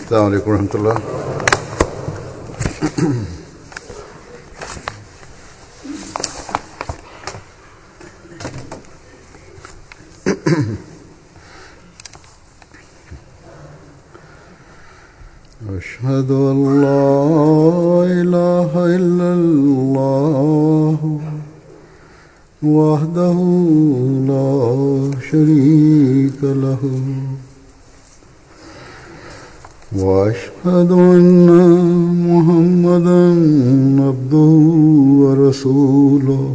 السلام عليكم ورحمة الله أشهد أن لا إله إلا الله وحده لا شريك له واشهد ان محمدا عبده ورسوله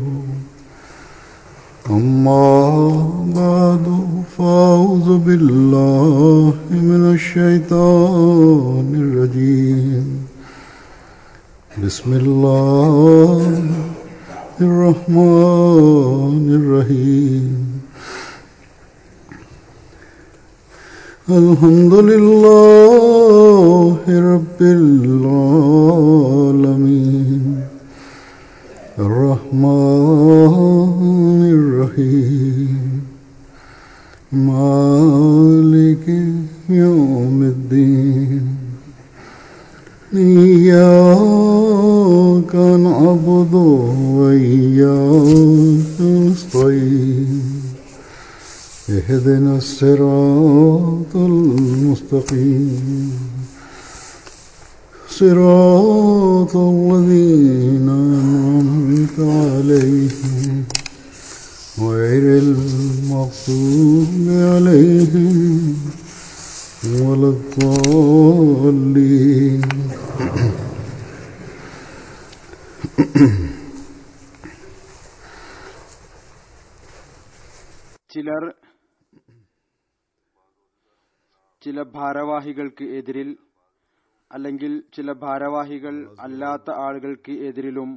اما بعد فاعوذ بالله من الشيطان الرجيم بسم الله الرحمن الرحيم الحمد لله رب العالمين الرحمن الرحيم مالك يوم الدين إياك نعبد وإياك نستعين اهدنا الصراط المستقيم صراط الذين أنعمت عليهم غير المغضوب عليهم ولا الضالين ചിലർ ചില ഭാരവാഹികൾക്ക് എതിരിൽ അല്ലെങ്കിൽ ചില ഭാരവാഹികൾ അല്ലാത്ത ആളുകൾക്ക് എതിരിലും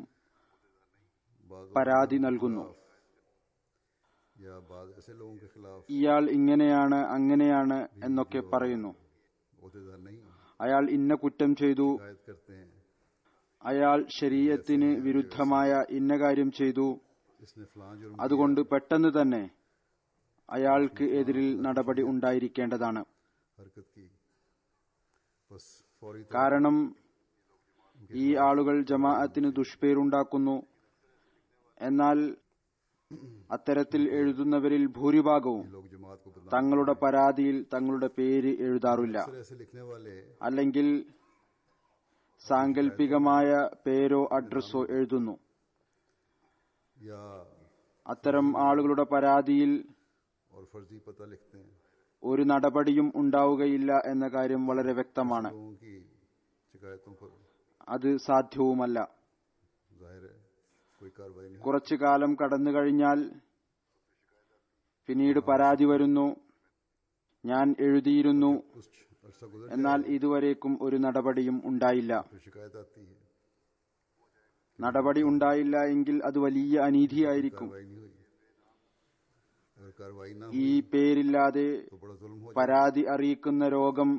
പരാതി നൽകുന്നു या बाद ऐसे लोगों के खिलाफ ഇയാൾ ഇങ്ങനെയാണ് അങ്ങനെയാണ് എന്നൊക്കെ പറയുന്നു अहदेदार नहीं അയാൾ ഇന്ന കുറ്റം ചെയ്തു शिकायत करते हैं അയാൾ ശരീരത്തിന് വിരുദ്ധമായ ഇന്ന കാര്യം ചെയ്തു इसने फलां जुर्म അതുകൊണ്ട് പെട്ടെന്ന് തന്നെ അയാൾക്ക് എതിരിൽ നടപടി ഉണ്ടായിരിക്കേണ്ടതാണ് हरकत की बस फौरी तौर കാരണം ഈ ആളുകൾ ജമാഅത്തിന് ദുഷ്പേരുണ്ടാക്കുന്നു എന്നാൽ അത്തരത്തിൽ എഴുതുന്നവരിൽ ഭൂരിഭാഗവും लोग जमात को बदनाम തങ്ങളുടെ പരാതിയിൽ തങ്ങളുടെ പേര് എഴുതാറില്ല तरह से लिखने वाले അല്ലെങ്കിൽ സാങ്കല്പികമായ പേരോ അഡ്രസ്സോ എഴുതുന്നു या അത്തരം ആളുകളുടെ പരാതിയിൽ और फर्जी पता लिखते हैं ഒരു നടപടിയും ഉണ്ടാവുകയില്ല എന്ന കാര്യം വളരെ വ്യക്തമാണ് लोगों की शिकायतों पर അത് സാധ്യവുമല്ല जाहिर है कोई कार्रवाई नहीं കുറച്ചു കാലം കടന്നു കഴിഞ്ഞാൽ പിന്നീട് പരാതി വരുന്നു ഞാൻ എഴുതിയിരുന്നു कुछ अरसा गुजर എന്നാൽ ഇതുവരേക്കും ഒരു നടപടിയും ഉണ്ടായില്ല फिर शिकायत आती है നടപടി ഉണ്ടായില്ല എങ്കിൽ അത് വലിയ അനീതിയായിരിക്കും कार्रवाई नहीं हुई अगर कार्रवाई ना ഈ हुई പേരില്ലാതെ तो बड़ा जुल्म हो പരാതി അറിയിക്കുന്ന രോഗം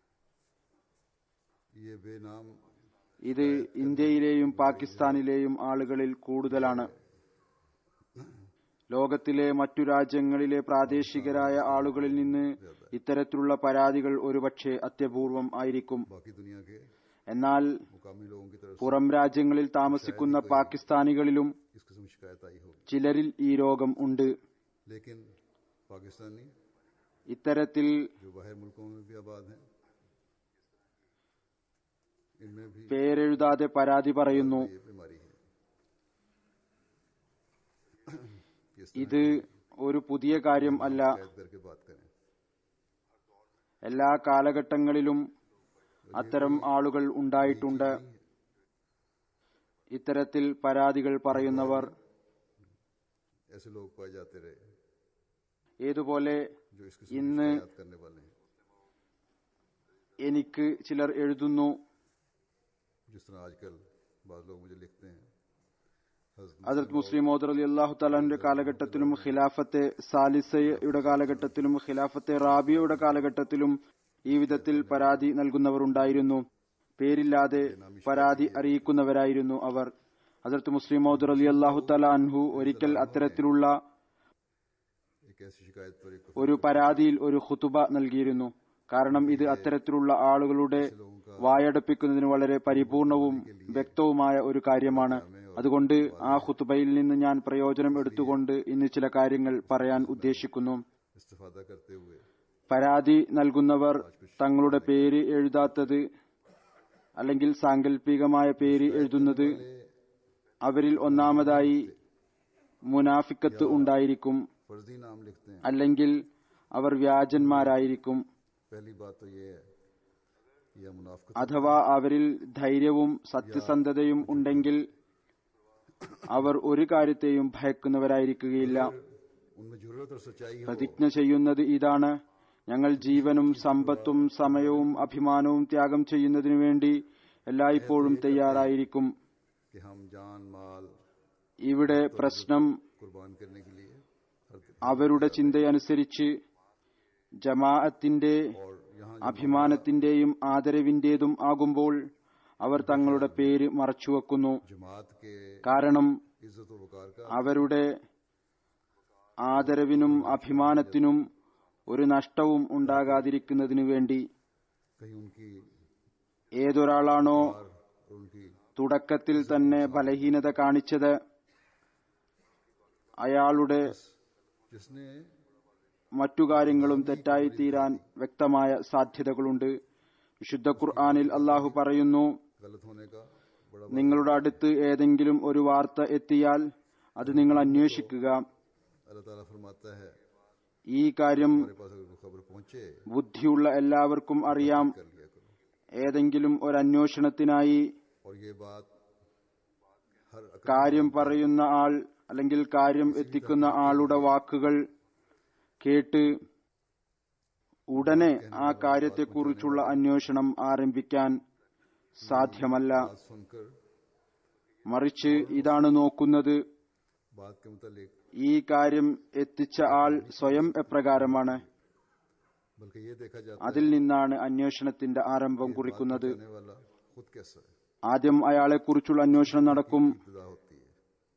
जाए ये बेनाम ഇത് ഇന്ത്യയിലെയും പാകിസ്ഥാനിലെയും ആളുകളിൽ കൂടുതലാണ് ലോകത്തിലെ മറ്റു രാജ്യങ്ങളിലെ പ്രാദേശികരായ ആളുകളിൽ നിന്ന് ഇത്തരത്തിലുള്ള പരാതികൾ ഒരുപക്ഷെ അത്യപൂർവം ആയിരിക്കും बाकी दुनिया के എന്നാൽ मुकामी लोगों की तरफ പുറം രാജ്യങ്ങളിൽ താമസിക്കുന്ന പാകിസ്ഥാനികളിലും से इस किस्म की शिकायत आई होगी ചിലരിൽ ഈ രോഗം ഉണ്ട് लेकिन पाकिस्तानी ഇത്തരത്തിൽ जो बाहर मुल्कों में भी आबाद हैं इनमें भी പേരെഴുതാതെ പരാതി പറയുന്നു ये बीमारी है किस ഇത് ഒരു പുതിയ കാര്യം അല്ല शिकायत करके बात करें എല്ലാ കാലഘട്ടങ്ങളിലും അത്തരം ആളുകൾ ഉണ്ടായിട്ടുണ്ട് ഇത്തരത്തിൽ പരാതികൾ പറയുന്നവർ ऐसे लोग पाए जाते रहे ഏതുപോലെ जो इस किस्म की ഇന്ന് शिकायत करने वाले हैं എനിക്ക് ചിലർ എഴുതുന്നു जिस तरह आजकल बाद लोग मुझे लिखते हैं हज़रत ഹജറത് മുസ്ലിം മോദർ അലി അള്ളാഹു തലാന്റെ കാലഘട്ടത്തിലും ഖിലാഫത്തെ സാലിസയുടെ കാലഘട്ടത്തിലും ഖിലാഫത്തെ റാബിയയുടെ കാലഘട്ടത്തിലും ഈ വിധത്തിൽ പരാതി നൽകുന്നവർ ഉണ്ടായിരുന്നു പേരില്ലാതെ പരാതി അറിയിക്കുന്നവരായിരുന്നു അവർ ഹജറത്ത് മുസ്ലിം മോദർ അലി അള്ളാഹു തല അൻഹു ഒരിക്കൽ അത്തരത്തിലുള്ള एक ऐसी शिकायत पर एक ഒരു പരാതിയിൽ ഒരു ഖുതുബ നൽകിയിരുന്നു കാരണം ഇത് അത്തരത്തിലുള്ള ആളുകളുടെ വായടപ്പിക്കുന്നതിന് വളരെ പരിപൂർണവും വ്യക്തവുമായ ഒരു കാര്യമാണ് അതുകൊണ്ട് ആ ഹുത്തുബയിൽ നിന്ന് ഞാൻ പ്രയോജനം എടുത്തുകൊണ്ട് ഇന്ന് ചില കാര്യങ്ങൾ പറയാൻ ഉദ്ദേശിക്കുന്നു इस्तेफादा करते हुए പരാതി നൽകുന്നവർ തങ്ങളുടെ പേര് എഴുതാത്തത് അല്ലെങ്കിൽ സാങ്കല്പികമായ പേര് എഴുതുന്നത് അവരിൽ ഒന്നാമതായി മുനാഫിക്കത്ത് ഉണ്ടായിരിക്കും फर्जी नाम लिखते हैं അല്ലെങ്കിൽ അവർ വ്യാജന്മാരായിരിക്കും पहली बात तो ये है कि यह मुनाफ्त അഥവാ അവരിൽ ധൈര്യവും സത്യസന്ധതയും ഉണ്ടെങ്കിൽ അവർ ഒരു കാര്യത്തെയും ഭയക്കുന്നവരായിരിക്കുകയില്ല उनमें जरूरत और सच्चाई हो പ്രതിജ്ഞ ചെയ്യുന്നത് ഇതാണ് ഞങ്ങൾ ജീവനും സമ്പത്തും സമയവും അഭിമാനവും ത്യാഗം ചെയ്യുന്നതിനു വേണ്ടി എല്ലായ്പ്പോഴും തയ്യാറായിരിക്കും कि हम जान माल ഇവിടെ പ്രശ്നം कुर्बान करने के लिए हर അവരുടെ ചിന്തയനുസരിച്ച് ജമാഅത്തിന്റെ और यहाँ അഭിമാനത്തിന്റെയും ആദരവിന്റേതും ആകുമ്പോൾ അവർ തങ്ങളുടെ പേര് മറച്ചുവെക്കുന്നു जमात के കാരണം इज्जत और वकार का അവരുടെ ആദരവിനും അഭിമാനത്തിനും ഒരു നഷ്ടവും ഉണ്ടാകാതിരിക്കുന്നതിനു വേണ്ടി कहीं उनकी ഏതൊരാളാണോ और उनकी തുടക്കത്തിൽ തന്നെ ബലഹീനത കാണിച്ചത് അയാളുടെ जिसने മറ്റു കാര്യങ്ങളും തെറ്റായി തീരാൻ വ്യക്തമായ സാധ്യതകളുണ്ട് വിശുദ്ധ ഖുർആാനിൽ അള്ളാഹു പറയുന്നു गलत होने का बड़ा നിങ്ങളുടെ അടുത്ത് ഏതെങ്കിലും ഒരു വാർത്ത എത്തിയാൽ അത് നിങ്ങൾ അന്വേഷിക്കുക अल्लाह ताला फरमाता है ഈ കാര്യം हमारे पास अगर कोई खबर पहुंचे ബുദ്ധിയുള്ള എല്ലാവർക്കും അറിയാം कर लिया करो ഏതെങ്കിലും ഒരു അന്വേഷണത്തിനായി और ये बात हर अकल കാര്യം പറയുന്ന ആൾ അല്ലെങ്കിൽ കാര്യം എത്തിക്കുന്ന ആളുടെ വാക്കുകൾ കേട്ട് ഉടനെ ആ കാര്യത്തെക്കുറിച്ചുള്ള അന്വേഷണം ആരംഭിക്കാൻ സാധ്യമല്ല बात सुनकर മറിച്ച് ഇതാണ് നോക്കുന്നത് बात के मुतालिक ഈ കാര്യം എത്തിച്ച ആൾ സ്വയം എപ്രകാരമാണ് बल्कि ये देखा जाता അതിൽ നിന്നാണ് അന്വേഷണത്തിന്റെ ആരംഭം കുറിക്കുന്നത് है वाला खुद कैसा है ആദ്യം അയാളെക്കുറിച്ചുള്ള അന്വേഷണം നടക്കും इब्तदा होती है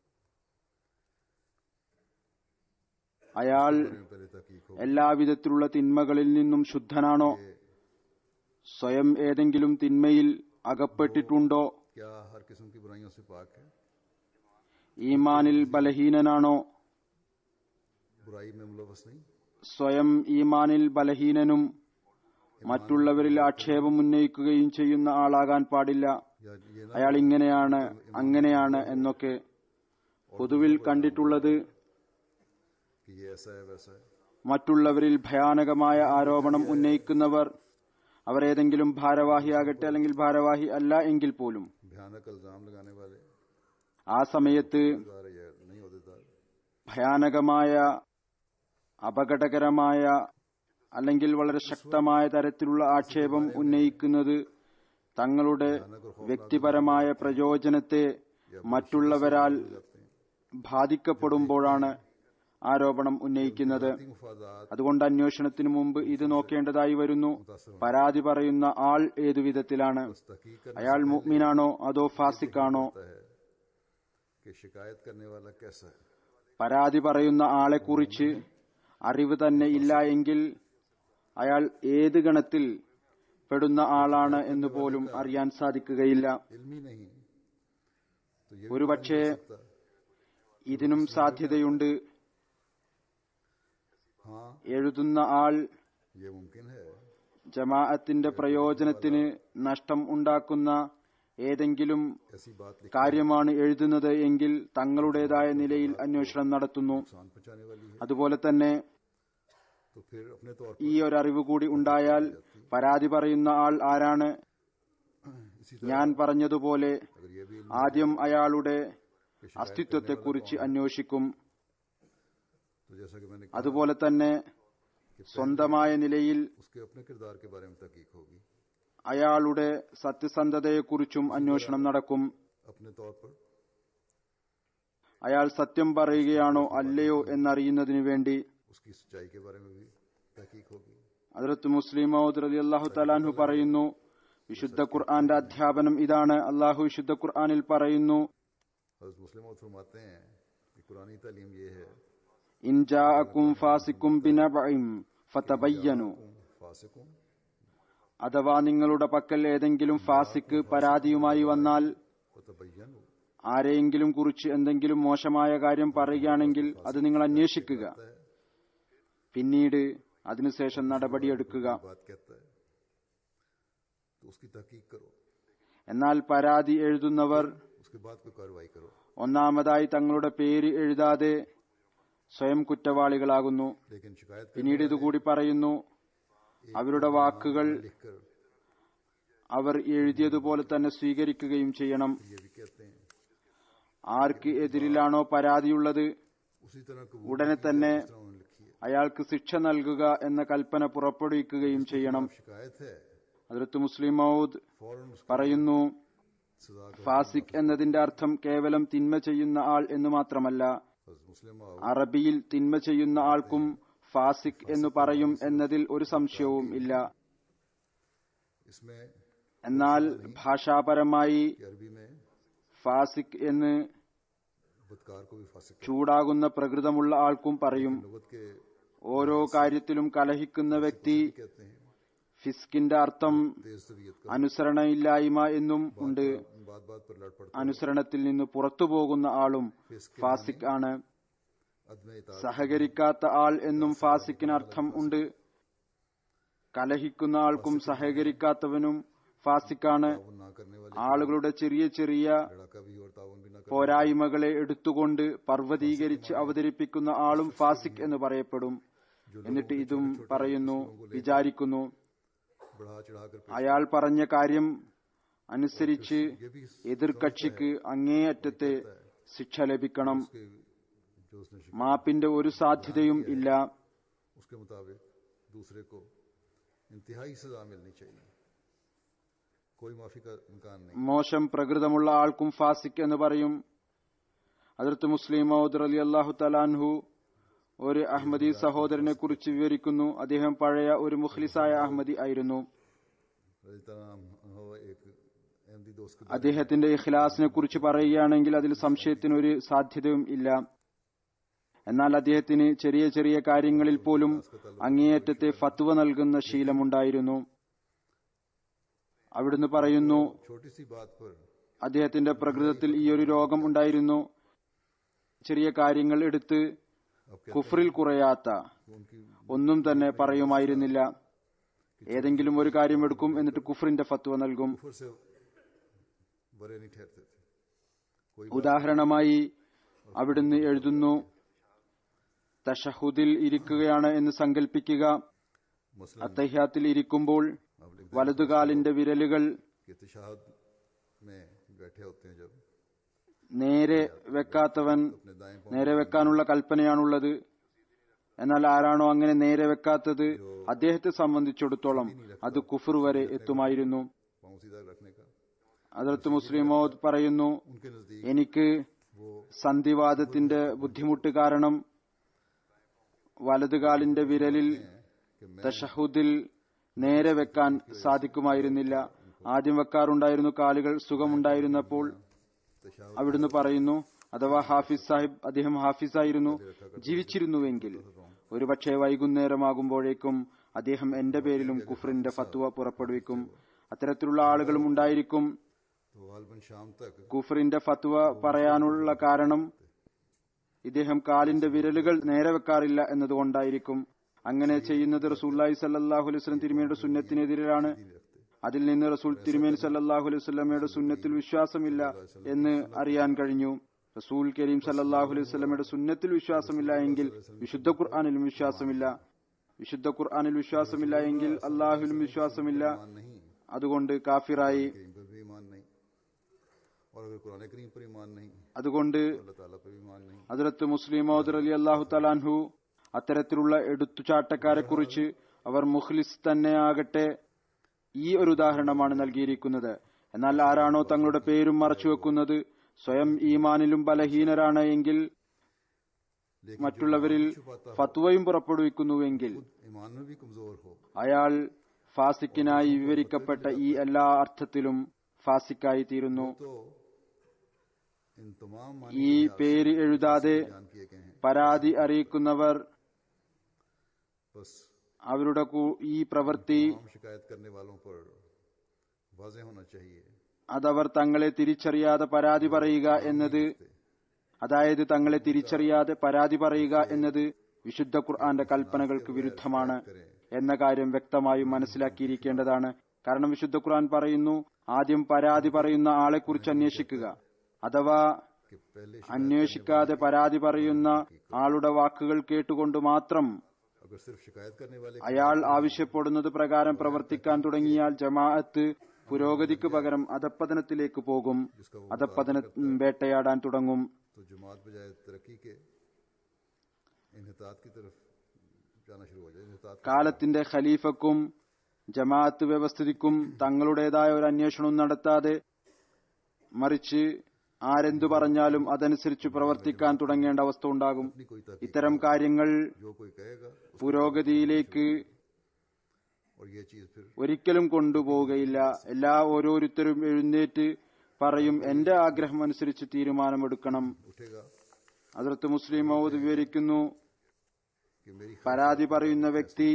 അയാൾ में पहले तहकीक हो എല്ലാവിധത്തിലുള്ള തിന്മകളിൽ നിന്നും ശുദ്ധനാണോ സ്വയം ഏതെങ്കിലും തിന്മയിൽ അകപ്പെട്ടിട്ടുണ്ടോ क्या हर किस्म की बुराइयों से पाक है ഈമാനിൽ ബലഹീനനാണോ बुराई में मुलवस नहीं സ്വയം ഈമാനിൽ ബലഹീനനും മറ്റുള്ളവരിൽ ആക്ഷേപം ഉന്നയിക്കുകയും ചെയ്യുന്ന ആളാകാൻ പാടില്ല या ये ना അയാൾ ഇങ്ങനെയാണ് അങ്ങനെയാണ് എന്നൊക്കെ പൊതുവിൽ കണ്ടിട്ടുള്ളത് कि ये ऐसा है वैसा है മറ്റുള്ളവരിൽ ഭയാനകമായ ആരോപണം ഉന്നയിക്കുന്നവർ അവർ ഏതെങ്കിലും ഭാരവാഹിയാകട്ടെ അല്ലെങ്കിൽ ഭാരവാഹി അല്ല എങ്കിൽ പോലും भयानक इल्जाम लगाने वाले ആ സമയത്ത് दार या नहीं होदेदार ഭയാനകമായ അപകടകരമായ അല്ലെങ്കിൽ വളരെ ശക്തമായ തരത്തിലുള്ള ആക്ഷേപം ഉന്നയിക്കുന്നത് തങ്ങളുടെ വ്യക്തിപരമായ പ്രയോജനത്തെ മറ്റുള്ളവരാൽ ബാധിക്കപ്പെടുമ്പോഴാണ് ആരോപണം ഉന്നയിക്കുന്നത് मुफादात അതുകൊണ്ട് അന്വേഷണത്തിനു മുമ്പ് ഇത് നോക്കേണ്ടതായി വരുന്നു പരാതി പറയുന്ന ആൾ ഏതു വിധത്തിലാണ് तहकीक करता അയാൾ മുഅ്മിനാണോ അതോ ഫാസിക്കാണോ है कि शिकायत करने वाला कैसा है പരാതി പറയുന്ന ആളെക്കുറിച്ച് അറിവ് തന്നെ ഇല്ല എങ്കിൽ അയാൾ ഏത് ഗണത്തിൽ പെടുന്ന ആളാണ് എന്ന് പോലും അറിയാൻ സാധിക്കുകയില്ല इल्मी नहीं तो ये ഒരുപക്ഷെ सकता ഇതിനും സാധ്യതയുണ്ട് हाँ എഴുതുന്ന ആൾ ये मुमकिन है ജമാഅത്തിന്റെ പ്രയോജനത്തിന് നഷ്ടം ഉണ്ടാക്കുന്ന ഏതെങ്കിലും ऐसी बात लिख കാര്യമാണ് എഴുതുന്നത് എങ്കിൽ തങ്ങളുടേതായ നിലയിൽ അന്വേഷണം നടത്തുന്നു नुकसान पहुंचाने वाली है അതുപോലെ തന്നെ तो फिर अपने तौर ഈ ഒരറിവ് കൂടി ഉണ്ടായാൽ പരാതി പറയുന്ന ആൾ ആരാണ് पर इसी तरह ഞാൻ പറഞ്ഞതുപോലെ अगर ये भी ആദ്യം അയാളുടെ അസ്തിത്വത്തെക്കുറിച്ച് അന്വേഷിക്കും तो जैसा कि मैंने कहा അതുപോലെ തന്നെ സ്വന്തമായ നിലയിൽ उसके अपने किरदार के बारे में तहकीक होगी അയാളുടെ സത്യസന്ധതയെക്കുറിച്ചും അന്വേഷണം നടക്കും अपने तौर पर അയാൾ സത്യം പറയുകയാണോ അല്ലയോ എന്നറിയുന്നതിനു വേണ്ടി उसकी सच्चाई के बारे में भी तहकीक होगी അതിർത്ത് മുസ്ലിം മൗദ് റലി അള്ളാഹു തലാൻഹു പറയുന്നു വിശുദ്ധ ഖുർആന്റെ അധ്യാപനം ഇതാണ് അള്ളാഹു വിശുദ്ധ ഖുർആനിൽ പറയുന്നു हजरत मुस्लिम और फरमाते हैं कि पुरानी तालीम ये है ഇൻ ജാഅക്കും ഫാസിക്കും ബിനബഇം ഫതബയ്യനു फासिकुम അഥവാ നിങ്ങളുടെ പക്കൽ ഏതെങ്കിലും ഫാസിക്ക് പരാതിയുമായി വന്നാൽ वो तबैन हो ആരെയെങ്കിലും കുറിച്ച് എന്തെങ്കിലും മോശമായ കാര്യം പറയുകയാണെങ്കിൽ അത് നിങ്ങൾ അന്വേഷിക്കുക പിന്നീട് അതിനുശേഷം നടപടിയെടുക്കുക बात कहता है तो उसकी तहकीक करो എന്നാൽ പരാതി എഴുതുന്നവർ उसके बाद कोई कार्रवाई करो ഒന്നാമതായി തങ്ങളുടെ പേര് എഴുതാതെ സ്വയം കുറ്റവാളികളാകുന്നു लेकिन शिकायत പിന്നീട് ഇതുകൂടി പറയുന്നു അവരുടെ വാക്കുകൾ लिखकर അവർ എഴുതിയതുപോലെ തന്നെ സ്വീകരിക്കുകയും ചെയ്യണം ये भी कहते हैं ആർക്ക് എതിരിലാണോ പരാതിയുള്ളത് उसी तरह कबूल ഉടനെ തന്നെ जिस तरह उन्होंने लिखी है അയാൾക്ക് ശിക്ഷ നൽകുക എന്ന കൽപ്പന പുറപ്പെടുവിക്കുകയും ചെയ്യണം शिकायत है അതിർത്ത് മുസ്ലിം മൗദ് फौरन उसकी പറയുന്നു सजा का ഫാസിക് എന്നതിന്റെ അർത്ഥം കേവലം തിന്മ ചെയ്യുന്ന ആൾ എന്ന് മാത്രമല്ല हज़रत मुस्लिम आओ, അറബിയിൽ തിന്മ ചെയ്യുന്ന ആൾക്കും ഫാസിക് എന്ന് പറയും എന്നതിൽ ഒരു സംശയവും ഇല്ല इसमें എന്നാൽ ഭാഷാപരമായി कि अरबी में ഫാസിക് എന്ന് बदकार को भी फासिक ചൂടാകുന്ന പ്രകൃതമുള്ള ആൾക്കും പറയും लगत के ഓരോ കാര്യത്തിലും കലഹിക്കുന്ന വ്യക്തി कहते हैं ഫിസ്കിന്റെ അർത്ഥം तेज तबीयत का അനുസരണയില്ലായ്മ എന്നും ഉണ്ട് बात बात पर लड़ पड़ता അനുസരണത്തിൽ നിന്ന് പുറത്തു പോകുന്ന ആളും ഫാസിക് ആണ് अदम इताअत സഹകരിക്കാത്ത ആൾ എന്നും ഫാസിക്കിന് അർത്ഥം ഉണ്ട് കലഹിക്കുന്ന ആൾക്കും സഹകരിക്കാത്തവനും ഫാസിക്കാണ് ताउन ना करने वाले ആളുകളുടെ ചെറിയ ചെറിയ लड़ाका भी और ताउन भी ना कर പോരായ്മകളെ എടുത്തുകൊണ്ട് പർവ്വതീകരിച്ച് അവതരിപ്പിക്കുന്ന ആളും ഫാസിക് എന്ന് പറയപ്പെടും എന്നിട്ട് ഇതും പറയുന്നു വിചാരിക്കുന്നു बढ़ा चढ़ाकर पेश അയാൾ പറഞ്ഞ കാര്യം അനുസരിച്ച് എതിർകക്ഷിക്ക് അങ്ങേയറ്റത്തെ ശിക്ഷ ലഭിക്കണം के जो उसने शिक- മാപ്പിന്റെ ഒരു സാധ്യതയും ഇല്ല उसके मुताबिक दूसरे को इंतहाई सजा मिलनी चाहिए कोई माफी का इम्कान नहीं മോശം പ്രകൃതമുള്ള ആൾക്കും ഫാസിക് എന്ന് പറയും അതിർത്ത് മുസ്ലിം മൗദ് അലി അള്ളാഹു തലാൻഹു ഒരു അഹമ്മദി സഹോദരനെ കുറിച്ച് വിവരിക്കുന്നു അദ്ദേഹം പഴയ ഒരു മുഖ്ലിസായ അഹമ്മദി ആയിരുന്നു रजी ताला अन्हो एक अहमदी दोस्त के അദ്ദേഹത്തിന്റെ ഇഖ്ലാസിനെ കുറിച്ച് പറയുകയാണെങ്കിൽ അതിൽ സംശയത്തിനൊരു സാധ്യതയും ഇല്ല എന്നാൽ അദ്ദേഹത്തിന് ചെറിയ ചെറിയ കാര്യങ്ങളിൽ പോലും അങ്ങേയറ്റത്തെ ഫത്വ നൽകുന്ന ശീലമുണ്ടായിരുന്നു അവിടുന്ന് പറയുന്നു छोटी सी बात पर അദ്ദേഹത്തിന്റെ പ്രകൃതത്തിൽ ഈ ഒരു രോഗം ഉണ്ടായിരുന്നു ചെറിയ കാര്യങ്ങൾ എടുത്ത് अब क्या കുഫറിൽ കുറയാത്ത उनकी ഒന്നും തന്നെ പറയുമായിരുന്നില്ല ഏതെങ്കിലും ഒരു കാര്യം എടുക്കും എന്നിട്ട് കുഫറിന്റെ ഫത്വ നൽകും कुफर से बरे नहीं ठहरते थे कोई ഉദാഹരണമായി അവിടുന്ന് എഴുതുന്നു തഷഹുദിൽ ഇരിക്കുകയാണ് എന്ന് സങ്കല്പിക്കുക मसलन അത്തഹ്യാത്തിൽ ഇരിക്കുമ്പോൾ आप लिख വലതുകാലിന്റെ വിരലുകൾ के तशाहद में बैठे होते हैं जब നേരെ വെക്കാത്തവൻ अपने दाएं पांव നേരെ വെക്കാനുള്ള കൽപ്പനയാണുള്ളത് എന്നാൽ ആരാണോ അങ്ങനെ നേരെ വെക്കാത്തത് അദ്ദേഹത്തെ സംബന്ധിച്ചിടത്തോളം അത് കുഫർ വരെ എത്തുമായിരുന്നു पांव सीधा रखने का അതിർത്ത് മുസ്ലിം മൗദ് പറയുന്നു उनके नजदीक എനിക്ക് वो സന്ധിവാദത്തിന്റെ ബുദ്ധിമുട്ട് കാരണം വലതുകാലിന്റെ വിരലിൽ कि मैं തഷഹുദിൽ നേരെ വെക്കാൻ സാധിക്കുമായിരുന്നില്ല ആദ്യം വെക്കാറുണ്ടായിരുന്നു കാലുകൾ സുഖമുണ്ടായിരുന്നപ്പോൾ तशाहद അവിടുന്ന് പറയുന്നു അഥവാ ഹാഫിസ് സാഹിബ് അദ്ദേഹം ഹാഫിസായിരുന്നു ജീവിച്ചിരുന്നുവെങ്കിൽ ഒരുപക്ഷെ വൈകുന്നേരമാകുമ്പോഴേക്കും അദ്ദേഹം എന്റെ പേരിലും കുഫറിന്റെ ഫത്വ പുറപ്പെടുവിക്കും അത്തരത്തിലുള്ള ആളുകളും ഉണ്ടായിരിക്കും तो गालबन शाम तक കുഫറിന്റെ ഫത്വ പറയാനുള്ള കാരണം ഇദ്ദേഹം കാലിന്റെ വിരലുകൾ നേരെ വെക്കാറില്ല എന്നതുകൊണ്ടായിരിക്കും അങ്ങനെ ചെയ്യുന്നത് റസൂല്ലായി സല്ലാഹു അലൈഹി വസല്ലം തിരുമേനിയുടെ സുന്നത്തിനെതിരാണ് അതിൽ നിന്ന് റസൂൽ തിരുമേനി സല്ലാഹു അലൈഹി വസല്ലമയുടെ സുന്നത്തിൽ വിശ്വാസമില്ല എന്ന് അറിയാൻ കഴിഞ്ഞു റസൂൽ കരീം സല്ലാഹു അലൈഹി വസല്ലമയുടെ സുന്നത്തിൽ വിശ്വാസമില്ല എങ്കിൽ വിശുദ്ധ ഖുർആാനിലും വിശ്വാസമില്ല വിശുദ്ധ ഖുർആാനിൽ വിശ്വാസമില്ല എങ്കിൽ അള്ളാഹുലും വിശ്വാസമില്ല ईमान नहीं അതുകൊണ്ട് കാഫിറായി करीम पर भी ईमान नहीं और अगर कुरान करीम पर ईमान नहीं അതുകൊണ്ട് अल्लाह ताला पर भी ईमान नहीं അതിലത്ത് മുസ്ലിം മൗദർ അലി അള്ളാഹു തലാൻഹു അത്തരത്തിലുള്ള എടുത്തുചാട്ടക്കാരെ കുറിച്ച് അവർ മുഖ്ലിസ് തന്നെ ആകട്ടെ ഈ ഒരു ഉദാഹരണമാണ് നൽകിയിരിക്കുന്നത് എന്നാൽ ആരാണോ തങ്ങളുടെ പേരും മറച്ചുവെക്കുന്നത് സ്വയം ഈമാനിലും ബലഹീനരാണ് എങ്കിൽ लेकिन മറ്റുള്ളവരിൽ ഫത്വയും പുറപ്പെടുവിക്കുന്നുവെങ്കിൽ ईमान में भी कमजोर हो അയാൾ ഫാസിക്കിനായി വിവരിക്കപ്പെട്ട ഈ എല്ലാ അർത്ഥത്തിലും ഫാസിക്കായി തീരുന്നു तो इन तमाम मानी ഈ പേര് എഴുതാതെ बयान किए गए हैं പരാതി അറിയിക്കുന്നവർ बस അവരുടെ കു- ഈ പ്രവൃത്തി तमाम शिकायत करने वालों पर वाजह होना चाहिए അതവർ തങ്ങളെ തിരിച്ചറിയാതെ പരാതി പറയുക എന്നത് അതായത് തങ്ങളെ തിരിച്ചറിയാതെ പരാതി പറയുക എന്നത് വിശുദ്ധ ഖുർആന്റെ കൽപ്പനകൾക്ക് വിരുദ്ധമാണ് എന്ന കാര്യം വ്യക്തമായും മനസ്സിലാക്കിയിരിക്കേണ്ടതാണ് കാരണം വിശുദ്ധ ഖുർആൻ പറയുന്നു ആദ്യം പരാതി പറയുന്ന ആളെക്കുറിച്ച് അന്വേഷിക്കുക അഥവാ कि पहले അന്വേഷിക്കാതെ പരാതി പറയുന്ന ആളുടെ വാക്കുകൾ കേട്ടുകൊണ്ട് മാത്രം अगर सिर्फ शिकायत करने वाले അയാൾ ആവശ്യപ്പെടുന്നത് പ്രകാരം പ്രവർത്തിക്കാൻ തുടങ്ങിയാൽ ജമാഅത്ത് പുരോഗതിക്ക് പകരം അധപ്പതനത്തിലേക്ക് പോകും അധപ്പതന വേട്ടയാടാൻ തുടങ്ങും तो जमात बजाय तरक्की के इनहतात की तरफ जाना शुरू हो जाए इनहतात കാലത്തിന്റെ ഖലീഫക്കും ജമാഅത്ത് വ്യവസ്ഥിതിക്കും തങ്ങളുടേതായ ഒരു അന്വേഷണവും നടത്താതെ മറിച്ച് ആരെന്തു പറഞ്ഞാലും അതനുസരിച്ച് പ്രവർത്തിക്കാൻ തുടങ്ങേണ്ട അവസ്ഥ ഉണ്ടാകും अपनी कोई तहकीक ഇത്തരം കാര്യങ്ങൾ जो कोई कहेगा പുരോഗതിയിലേക്ക് और ये चीज फिर ഒരിക്കലും കൊണ്ടുപോവുകയില്ല എല്ലാ ഓരോരുത്തരും എഴുന്നേറ്റ് പറയും എന്റെ ആഗ്രഹം അനുസരിച്ച് തീരുമാനമെടുക്കണം उठेगा അതിർത്ത് മുസ്ലിം മൗദ് വിവരിക്കുന്നു कि मेरी പരാതി പറയുന്ന വ്യക്തി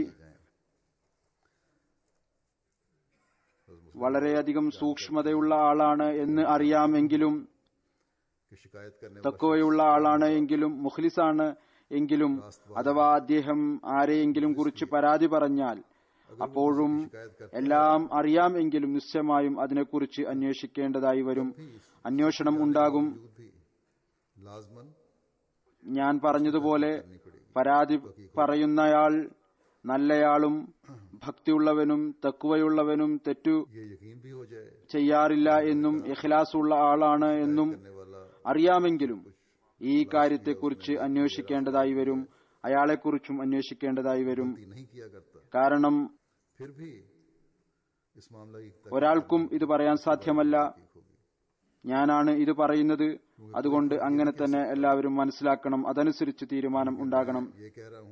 വളരെയധികം സൂക്ഷ്മതയുള്ള ആളാണ് എന്ന് അറിയാമെങ്കിലും कि शिकायत करने തക്കവയുള്ള ആളാണ് എങ്കിലും മുഖ്ലിസാണ് എങ്കിലും അഥവാ അദ്ദേഹം ആരെയെങ്കിലും കുറിച്ച് പരാതി പറഞ്ഞാൽ അപ്പോഴും എല്ലാം അറിയാം എങ്കിലും നിശ്ചയമായും അതിനെക്കുറിച്ച് അന്വേഷിക്കേണ്ടതായി വരും അന്വേഷണം ഉണ്ടാകും वजूद भी लाजमन ഞാൻ പറഞ്ഞതുപോലെ പരാതി പറയുന്നയാൾ നല്ലയാളും ഭക്തിയുള്ളവനും തക്കുവയുള്ളവനും തെറ്റു ये यकीन भी हो जाए ചെയ്യാറില്ല എന്നും ഇഖ്ലാസുള്ള ആളാണ് എന്നും करने वाला അറിയാമെങ്കിലും ഈ കാര്യത്തെക്കുറിച്ച് അന്വേഷിക്കേണ്ടതായി വരും അയാളെക്കുറിച്ചും അന്വേഷിക്കേണ്ടതായി വരും गलती नहीं किया करता കാരണം फिर भी इस मामला की तहकीक ഒരാൾക്കും ഇത് പറയാൻ സാധ്യമല്ല होगी ഞാനാണ് ഇത് പറയുന്നത് അതുകൊണ്ട് അങ്ങനെ തന്നെ എല്ലാവരും മനസ്സിലാക്കണം അതനുസരിച്ച് തീരുമാനം ഉണ്ടാകണം ये कह रहा हूं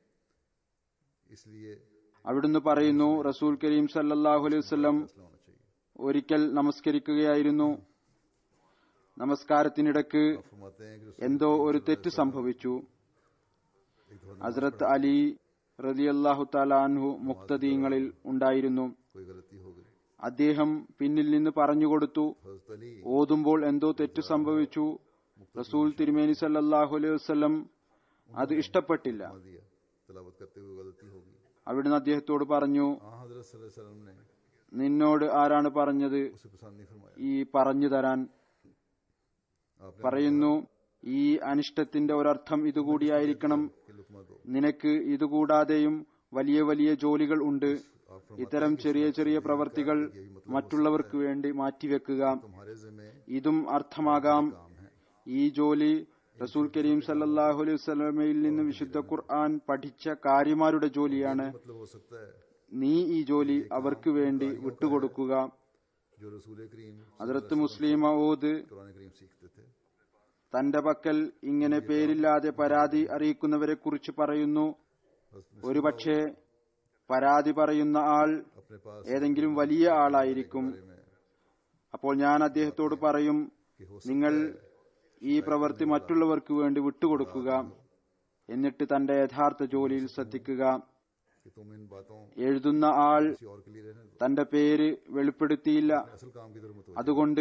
इसलिए അവിടുന്ന് പറയുന്നു റസൂൽ കരീം സല്ലല്ലാഹു അലൈഹി വസല്ലം फैसला होना चाहिए ഒരിക്കൽ നമസ്കരിക്കുകയായിരുന്നു നമസ്കാരത്തിനിടക്ക് आप फरमाते हैं कि रसूल എന്തോ ഒരു തെറ്റ് സംഭവിച്ചു एक दफा ഹസ്രത്ത് അലി റളിയല്ലാഹു താലാൻഹു മുക്തദീങ്ങളിൽ ഉണ്ടായിരുന്നു कोई गलती हो गई അദ്ദേഹം പിന്നിൽ നിന്ന് പറഞ്ഞുകൊടുത്തു हजरत अली ഓതുമ്പോൾ എന്തോ തെറ്റ് സംഭവിച്ചു റസൂൽ തിരുമേനി സല്ലല്ലാഹു അലൈഹി വസല്ലം അത് ഇഷ്ടപ്പെട്ടില്ല फरमा दिया तलावत करते हुए गलती होगी അവിടുന്ന് അദ്ദേഹത്തോട് പറഞ്ഞു हाँ हजरत सल्लल्लाहु अलैहि वसल्लम ने നിന്നോട് ആരാണ് പറഞ്ഞത് उसे पसंद नहीं फरमाया ഈ പറഞ്ഞു തരാൻ आपने പറയുന്നു ഈ അനിഷ്ടത്തിന്റെ ഒരർത്ഥം ഇതുകൂടിയായിരിക്കണം कि लुकमा दो നിനക്ക് ഇതുകൂടാതെയും വലിയ വലിയ ജോലികൾ ഉണ്ട് आप फरमाते ഇത്തരം ചെറിയ ചെറിയ പ്രവർത്തികൾ മറ്റുള്ളവർക്ക് വേണ്ടി മാറ്റിവെക്കുക तुम्हारे जिम्मे ഇതും അർത്ഥമാകാം काम है ഈ ജോലി റസൂൽ കരീം സല്ലല്ലാഹു അലൈഹി വസല്ലമയിൽ നിന്ന് വിശുദ്ധ ഖുർആൻ പഠിച്ച കാര്യമാരുടെ ജോലിയാണ് मतलब हो सकता है നീ ഈ ജോലി അവർക്ക് വേണ്ടി വിട്ടുകൊടുക്കുക जो रसूल करीम അതിർത്ത് മുസ്ലിം ഔദ് कुरान करीम सीखते थे തന്റെ പക്കൽ ഇങ്ങനെ പേരില്ലാതെ പരാതി അറിയിക്കുന്നവരെ കുറിച്ച് പറയുന്നു हजरत ഒരുപക്ഷെ പരാതി പറയുന്ന ആൾ अपने पास ഏതെങ്കിലും വലിയ ആളായിരിക്കും में അപ്പോൾ ഞാൻ അദ്ദേഹത്തോട് പറയും कि हो നിങ്ങൾ ഈ പ്രവൃത്തി മറ്റുള്ളവർക്ക് വേണ്ടി വിട്ടുകൊടുക്കുക എന്നിട്ട് തന്റെ യഥാർത്ഥ ജോലിയിൽ ശ്രദ്ധിക്കുക कि तुम इन बातों എഴുതുന്ന ആൾ किसी और के लिए रहने दो തന്റെ പേര് വെളിപ്പെടുത്തിയില്ല असल काम की तरफ मुतवज्जो അതുകൊണ്ട്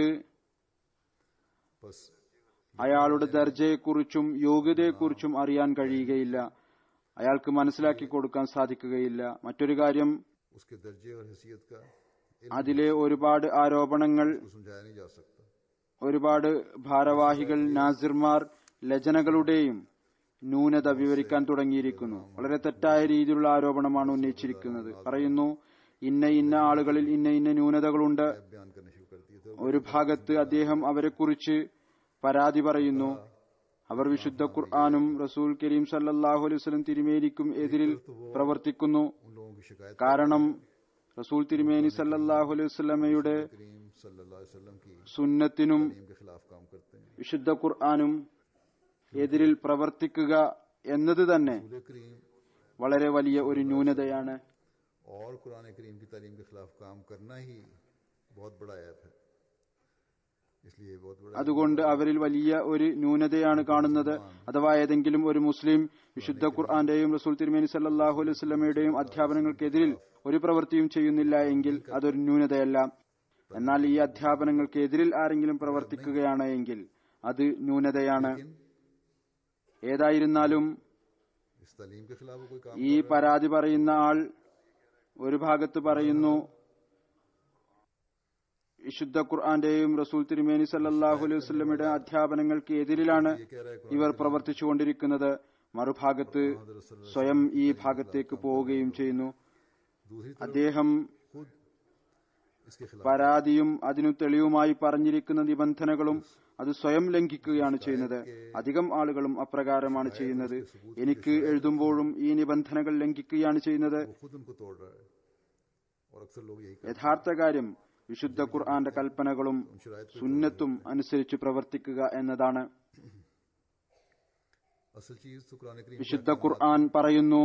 बस അയാളുടെ ദർജയെക്കുറിച്ചും യോഗ്യതയെക്കുറിച്ചും അറിയാൻ കഴിയുകയില്ല അയാൾക്ക് മനസ്സിലാക്കി കൊടുക്കാൻ സാധിക്കുകയില്ല മറ്റൊരു കാര്യം उसके दर्जे और हैसियत का इल्म അതിലെ ഒരുപാട് ആരോപണങ്ങൾ को समझाया नहीं जा सकता ഒരുപാട് ഭാരവാഹികൾ നാസിർമാർ ലജനകളുടെയും ന്യൂനത വിവരിക്കാൻ തുടങ്ങിയിരിക്കുന്നു വളരെ തെറ്റായ രീതിയിലുള്ള ആരോപണമാണ് ഉന്നയിച്ചിരിക്കുന്നത് പറയുന്നു ഇന്ന ഇന്ന ആളുകളിൽ ഇന്ന ഇന്ന ന്യൂനതകളുണ്ട് बयान करने शुरू कर दिए थे ഒരു ഭാഗത്ത് അദ്ദേഹം അവരെക്കുറിച്ച് പരാതി പറയുന്നു അവർ വിശുദ്ധ ഖുർആാനും റസൂൽ കരീം സല്ലല്ലാഹു അലൈഹി വസല്ലം തിരുമേനിക്കും എതിരിൽ പ്രവർത്തിക്കുന്നു उन लोगों की शिकायत കാരണം റസൂൽ തിരുമേനി സല്ലല്ലാഹു അലൈഹി വസല്ലമയുടെ करीम सल्लल्लाहु अलैहि वसल्लम की സുന്നത്തിനും नीम के खिलाफ काम करते हैं വിശുദ്ധ ഖുർആാനും എതിരിൽ പ്രവർത്തിക്കുക എന്നത് തന്നെ रसूल करीम വളരെ വലിയ ഒരു ന്യൂനതയാണ് और कुरान करीम की तालीम के खिलाफ काम करना ही बहुत बड़ा ऐप है इसलिए ये बहुत बड़ा അതുകൊണ്ട് അവരിൽ വലിയ ഒരു ന്യൂനതയാണ് കാണുന്നത് അഥവാ ഏതെങ്കിലും ഒരു മുസ്ലിം വിശുദ്ധ ഖുർആന്റെയും റസൂൽ തിരുമേനി സല്ലാഹു അലൈഹി സ്വലമയുടെയും അധ്യാപനങ്ങൾക്കെതിരിൽ ഒരു പ്രവൃത്തിയും ചെയ്യുന്നില്ല എങ്കിൽ അതൊരു ന്യൂനതയല്ല എന്നാൽ ഈ അധ്യാപനങ്ങൾക്കെതിരിൽ ആരെങ്കിലും പ്രവർത്തിക്കുകയാണ് എങ്കിൽ അത് ന്യൂനതയാണ് ഏതായിരുന്നാലും इस तालीम के खिलाफ कोई काम ഈ പരാതി പറയുന്ന ആൾ ഒരു ഭാഗത്ത് പറയുന്നു വിശുദ്ധ ഖുർആന്റെയും റസൂൽ തിരുമേനി സല്ലാഹു അലൈഹി വസ്ലമയുടെ അധ്യാപനങ്ങൾക്ക് എതിരിലാണ് ये कह रहा है ഇവർ പ്രവർത്തിച്ചുകൊണ്ടിരിക്കുന്നത് മറുഭാഗത്ത് സ്വയം ഈ ഭാഗത്തേക്ക് പോവുകയും ചെയ്യുന്നു दूसरी तरफ അദ്ദേഹം खुद इसके खिलाफ പരാതിയും അതിനു തെളിവുമായി പറഞ്ഞിരിക്കുന്ന നിബന്ധനകളും അത് സ്വയം ലംഘിക്കുകയാണ് ചെയ്യുന്നത് അധികം ആളുകളും അപ്രകാരമാണ് ചെയ്യുന്നത് എനിക്ക് എഴുതുമ്പോഴും ഈ നിബന്ധനകൾ ലംഘിക്കുകയാണ് ചെയ്യുന്നത് वो खुद उनको तोड़ रहा है और अक्सर लोग यही करते യഥാർത്ഥ കാര്യം വിശുദ്ധ ഖുർആന്റെ കൽപ്പനകളും हैं शरायत पे സുന്നത്തും അനുസരിച്ച് പ്രവർത്തിക്കുക എന്നതാണ് असल चीज तो कुरान करीम വിശുദ്ധ ഖുർആൻ പറയുന്നു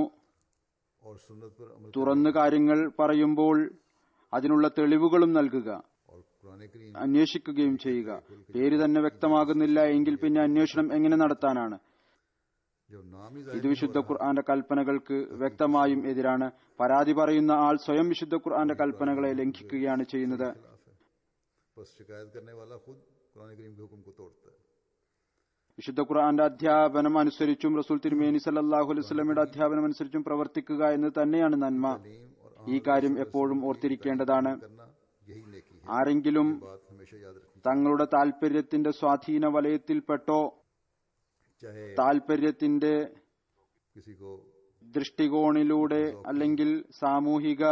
और सुन्नत पर अमल തുറന്നു കാര്യങ്ങൾ പറയുമ്പോൾ അതിനുള്ള തെളിവുകളും നൽകുക और कुरान करीम അന്വേഷിക്കുകയും ചെയ്യുക പേര് തന്നെ വ്യക്തമാകുന്നില്ല എങ്കിൽ പിന്നെ അന്വേഷണം എങ്ങനെ നടത്താനാണ് जब नाम ही ഇത് വിശുദ്ധ ഖുർആന്റെ കൽപ്പനകൾക്ക് വ്യക്തമായും എതിരാണ് പരാതി പറയുന്ന ആൾ സ്വയം വിശുദ്ധ ഖുർആന്റെ കൽപ്പനകളെ ലംഘിക്കുകയാണ് ചെയ്യുന്നത് खिलाफ है बस शिकायत करने वाला खुद कुरान करीम के हुक्म को तोड़ता है വിശുദ്ധ ഖുർആന്റെ അധ്യാപനം അനുസരിച്ചും റസൂൽ തിരുമേനി സല്ലാഹു അലൈഹി സ്വലമിയുടെ അധ്യാപനം അനുസരിച്ചും പ്രവർത്തിക്കുക എന്ന് തന്നെയാണ് നന്മ तालीम और ഈ കാര്യം എപ്പോഴും ഓർത്തിരിക്കേണ്ടതാണ് करना यही नेकी है ആരെങ്കിലും बात हमेशा याद रखनी തങ്ങളുടെ താൽപര്യത്തിന്റെ സ്വാധീന വലയത്തിൽപ്പെട്ടോ चाहे താൽപര്യത്തിന്റെ किसी को ദൃഷ്ടികോണിലൂടെ അല്ലെങ്കിൽ സാമൂഹിക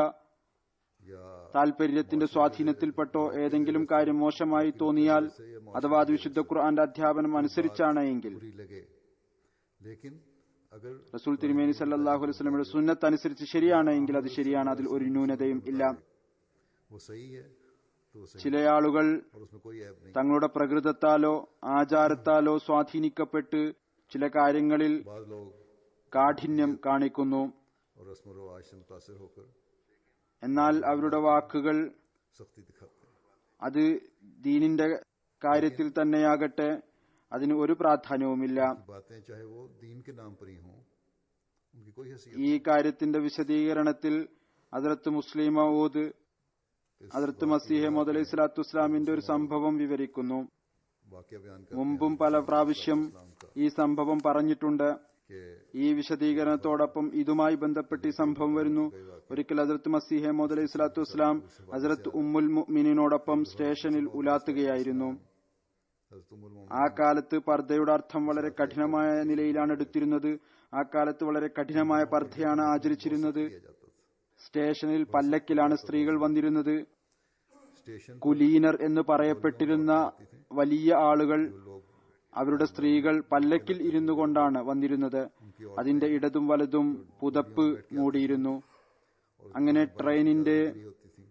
या താൽപര്യത്തിന്റെ സ്വാധീനത്തിൽപ്പെട്ടോ ഏതെങ്കിലും കാര്യം മോശമായി തോന്നിയാൽ അഥവാ അത് വിശുദ്ധ ഖുർആന്റെ അധ്യാപനം അനുസരിച്ചാണ് എങ്കിൽ बुरी लगे लेकिन अगर റസൂൽ തിരുമേനി സല്ലാഹു അലൈഹി സ്വലമിയുടെ സുന്നത്ത് അനുസരിച്ച് ശരിയാണ് എങ്കിൽ അത് ശരിയാണ് അതിൽ ഒരു ന്യൂനതയും ഇല്ല वो सही है तो वो सही ചില ആളുകൾ और उसमें कोई ऐप नहीं തങ്ങളുടെ പ്രകൃതത്താലോ ആചാരത്താലോ സ്വാധീനിക്കപ്പെട്ട് ചില കാര്യങ്ങളിൽ बाद लोग കാഠിന്യം കാണിക്കുന്നു और रस्म रवाज से मुतासर होकर എന്നാൽ അവരുടെ വാക്കുകൾ सख्ती दिखाते हैं അത് ദീനിന്റെ കാര്യത്തിൽ തന്നെയാകട്ടെ അതിന് ഒരു പ്രാധാന്യവുമില്ല की बातें चाहे वो दीन के नाम पर ही हों उनकी कोई हैसियत ഈ കാര്യത്തിന്റെ വിശദീകരണത്തിൽ അതിർത്ത് മുസ്ലിം ഊദ് അതിർത്ത് മസീഹെ മുതലൈഹി സ്വലാത്തു വസ്സലാമിന്റെ ഒരു സംഭവം വിവരിക്കുന്നു वाक्य बयान कर മുമ്പും പല പ്രാവശ്യം ഈ സംഭവം പറഞ്ഞിട്ടുണ്ട് कि ഈ വിശദീകരണത്തോടൊപ്പം ഇതുമായി ബന്ധപ്പെട്ട് ഈ സംഭവം വരുന്നു ഒരിക്കൽ ഹസരത്ത് മസീഹെ മോദ് സ്വലാത്തു വസ്സലാം ഹസരത്ത് ഉമ്മുൽ മുഅ്മിനീനോടൊപ്പം സ്റ്റേഷനിൽ ഉലാത്തുകയായിരുന്നു हजरत उम्मुल मोमिन ആ കാലത്ത് പർദ്ദയുടെ അർത്ഥം വളരെ കഠിനമായ നിലയിലാണ് എടുത്തിരുന്നത് ആ കാലത്ത് വളരെ കഠിനമായ പർദ്ദയാണ് ആചരിച്ചിരുന്നത് किया जाता था സ്റ്റേഷനിൽ പല്ലക്കിലാണ് സ്ത്രീകൾ വന്നിരുന്നത് स्टेशन കുലീനർ എന്ന് പറയപ്പെട്ടിരുന്ന വലിയ ആളുകൾ लोग അവരുടെ സ്ത്രീകൾ പല്ലക്കിൽ ഇരുന്നു കൊണ്ടാണ് വന്നിരുന്നത് അതിന്റെ ഇടതും വലതും പുതപ്പ് മൂടിയിരുന്നു അങ്ങനെ ട്രെയിനിന്റെ फ्री होती थी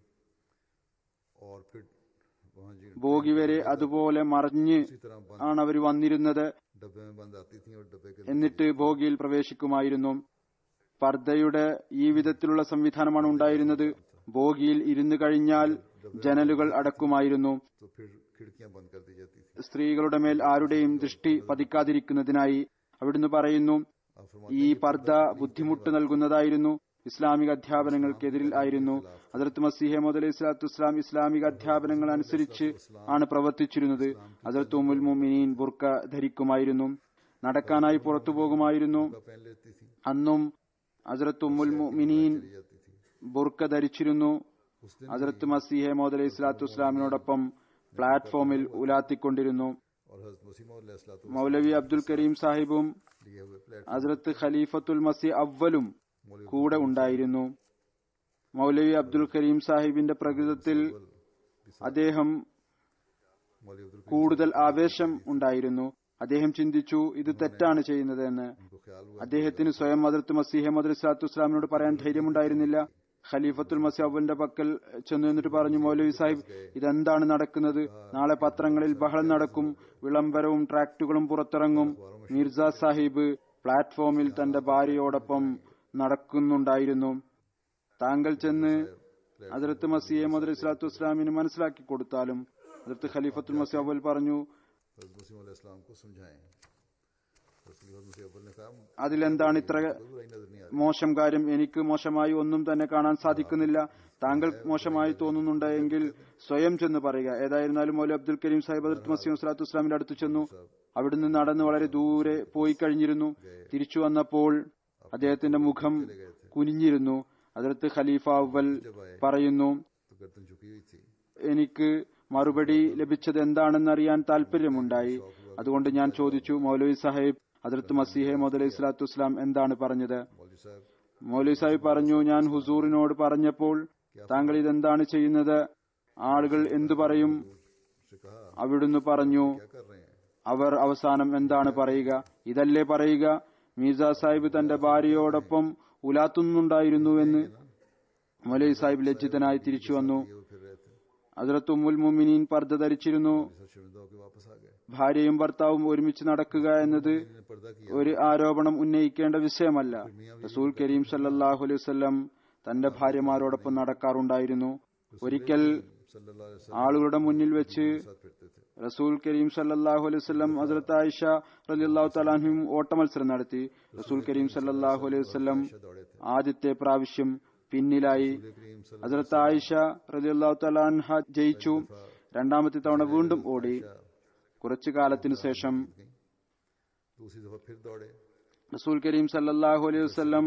और फिर वहाँ जी ബോഗി വരെ അതുപോലെ മറിഞ്ഞ് इसी तरह बंद ആണ് അവർ വന്നിരുന്നത് डब्बे में बंद आती थी और डब्बे के എന്നിട്ട് ബോഗിയിൽ പ്രവേശിക്കുമായിരുന്നു പർദ്ദയുടെ ഈ വിധത്തിലുള്ള സംവിധാനമാണ് ഉണ്ടായിരുന്നത് ബോഗിയിൽ ഇരുന്നു കഴിഞ്ഞാൽ ജനലുകൾ അടക്കുമായിരുന്നു तो फिर खिड़कियां बंद कर दी जाती थी സ്ത്രീകളുടെ മേൽ ആരുടെയും ദൃഷ്ടി പതിക്കാതിരിക്കുന്നതിനായി അവിടുന്ന് പറയുന്നു आप फरमाते ഈ പർദ്ദ ബുദ്ധിമുട്ട് നൽകുന്നതായിരുന്നു ഇസ്ലാമിക അധ്യാപനങ്ങൾക്കെതിരിൽ ആയിരുന്നു അതിർത്ത് മസീഹെ മുതലൈഹി സ്വലാത്തു വസ്സലാം ഇസ്ലാമിക അധ്യാപനങ്ങൾ അനുസരിച്ച് ആണ് പ്രവർത്തിച്ചിരുന്നത് അതിർത്ത് ഉമുൽ മുമിനീൻ ബുർക്ക ധരിക്കുമായിരുന്നു നടക്കാനായി പുറത്തു പോകുമായിരുന്നു का पहन लेती थी അന്നും ഹസരത്ത് ഉമ്മുൽ മുഅ്മിനീൻ चली जाती थी ബുർക്ക ധരിച്ചിരുന്നു उस दिन ഹസരത്ത് മസീഹെ മോദ് അലൈഹി സ്വലാത്തു വസ്സലാമിനോടൊപ്പം പ്ലാറ്റ്ഫോമിൽ ഉലാത്തിക്കൊണ്ടിരുന്നു और हजरत मसीह മൗലവി അബ്ദുൽ കരീം സാഹിബും लिए हुए प्लेट ഹസരത്ത് ഖലീഫത്തുൽ മസി അവലും കൂടെ ഉണ്ടായിരുന്നു മൗലവി അബ്ദുൽ കരീം സാഹിബിന്റെ പ്രകൃതത്തിൽ അദ്ദേഹം मौलवी अब्दुल കൂടുതൽ ആവേശം ഉണ്ടായിരുന്നു അദ്ദേഹം ചിന്തിച്ചു ഇത് തെറ്റാണ് ചെയ്യുന്നത് എന്ന് को ख्याल हुआ അദ്ദേഹത്തിന് സ്വയം അതിർത്ത് മസീഹ് മദ് ഇസ്ലാത്തു ഇസ്ലാമിനോട് പറയാൻ ധൈര്യമുണ്ടായിരുന്നില്ല ഖലീഫത്തുൽ മസി അവന്റെ പക്കൽ ചെന്ന് എന്നിട്ട് പറഞ്ഞു മൗലവി സാഹിബ് ഇതെന്താണ് നടക്കുന്നത് നാളെ പത്രങ്ങളിൽ ബഹളം നടക്കും വിളംബരവും ട്രാക്റ്റുകളും പുറത്തിറങ്ങും മിർസ സാഹിബ് പ്ലാറ്റ്ഫോമിൽ തന്റെ ഭാര്യയോടൊപ്പം നടക്കുന്നുണ്ടായിരുന്നു താങ്കൾ ചെന്ന് അതിർത്ത് മസിയെ മദർ ഇസ്ലാത്തു ഇസ്ലാമിന് മനസ്സിലാക്കി കൊടുത്താലും അതിർത്ത് ഖലീഫത്തുൽ മസീഹ് അവൽ പറഞ്ഞു हजरत मसीह अलैहिस्सलाम को समझाएं रसूल मसीह अव्वल ने कहा അതിലെന്താണ് ഇത്ര कोई बुराई नजर नहीं आती മോശം കാര്യം എനിക്ക് മോശമായി ഒന്നും തന്നെ കാണാൻ സാധിക്കുന്നില്ല താങ്കൾ മോശമായി തോന്നുന്നുണ്ട് എങ്കിൽ സ്വയം ചെന്ന് പറയുക ഏതായിരുന്നാലും മൗലി അബ്ദുൽ കരീം സാഹിബ് അതിർത്ത് മസീം സ്വലാത്തു ഇസ്ലാമിന്റെ അടുത്ത് ചെന്നു അവിടുന്ന് നടന്ന് വളരെ ദൂരെ പോയി കഴിഞ്ഞിരുന്നു തിരിച്ചു വന്നപ്പോൾ അദ്ദേഹത്തിന്റെ മുഖം കുനിഞ്ഞിരുന്നു അതിർത്ത് ഖലീഫ അവൽ പറയുന്നു तो गर्दन झुकी हुई थी എനിക്ക് മറുപടി ലഭിച്ചത് എന്താണെന്നറിയാൻ താല്പര്യമുണ്ടായി അതുകൊണ്ട് ഞാൻ ചോദിച്ചു മൗലവി സാഹിബ് അതിർത്ത് മസീഹെ മൗദലി സ്വലാത്തു വസ്സലാം എന്താണ് പറഞ്ഞത് मौलवी साहब മൗലവി സാഹിബ് പറഞ്ഞു ഞാൻ ഹുസൂറിനോട് പറഞ്ഞപ്പോൾ താങ്കൾ ഇതെന്താണ് ചെയ്യുന്നത് ആളുകൾ എന്തു പറയും से कहा അവിടുന്ന് പറഞ്ഞു क्या कर रहे हैं അവർ അവസാനം എന്താണ് പറയുക ഇതല്ലേ പറയുക മീസ സാഹിബ് തന്റെ ഭാര്യയോടൊപ്പം ഉലാത്തുന്നുണ്ടായിരുന്നുവെന്ന് മൗലവി സാഹിബ് ലജ്ജിതനായി തിരിച്ചു വന്നു ये वो फिर रहे थे ഹസ്രത്ത് ഉമ്മുൽ മുമിനീൻ പർദ്ദ ധരിച്ചിരുന്നു सब शर्मिंदा होकर वापस आ गए ഭാര്യയും ഭർത്താവും ഒരുമിച്ച് നടക്കുക എന്നത് इन्होंने पर्दा किया ഒരു ആരോപണം ഉന്നയിക്കേണ്ട വിഷയമല്ല റസൂൽ കരീം സല്ലല്ലാഹു അലൈഹി വസല്ലം തന്റെ ഭാര്യമാരോടൊപ്പം നടക്കാറുണ്ടായിരുന്നു ഒരിക്കൽ सल्लल्लाहु अलैहि ആളുകളുടെ മുന്നിൽ വെച്ച് वसल्लम साथ फिरते थे റസൂൽ കരീം സല്ലല്ലാഹു അലൈഹി വസല്ലം ഹസ്രത്ത് ആയിഷ റളിയല്ലാഹു തലാൻഹും ഓട്ടമത്സരം നടത്തി റസൂൽ കരീം സല്ലല്ലാഹു അലൈഹി വസല്ലം दौड़े थे ആദ്യത്തെ പ്രാവശ്യം പിന്നിലായി करीम सल्लल्लाहु ഹസ്രത്ത് ആയിഷ റളിയല്ലാഹു തലാൻഹ ജയിച്ചു രണ്ടാമത്തെ തവണ വീണ്ടും ഓടി കുറച്ചു കാലത്തിനു ശേഷം दूसरी दफा फिर दौड़े റസൂൽ കരീം സല്ലല്ലാഹു അലൈഹി വസല്ലം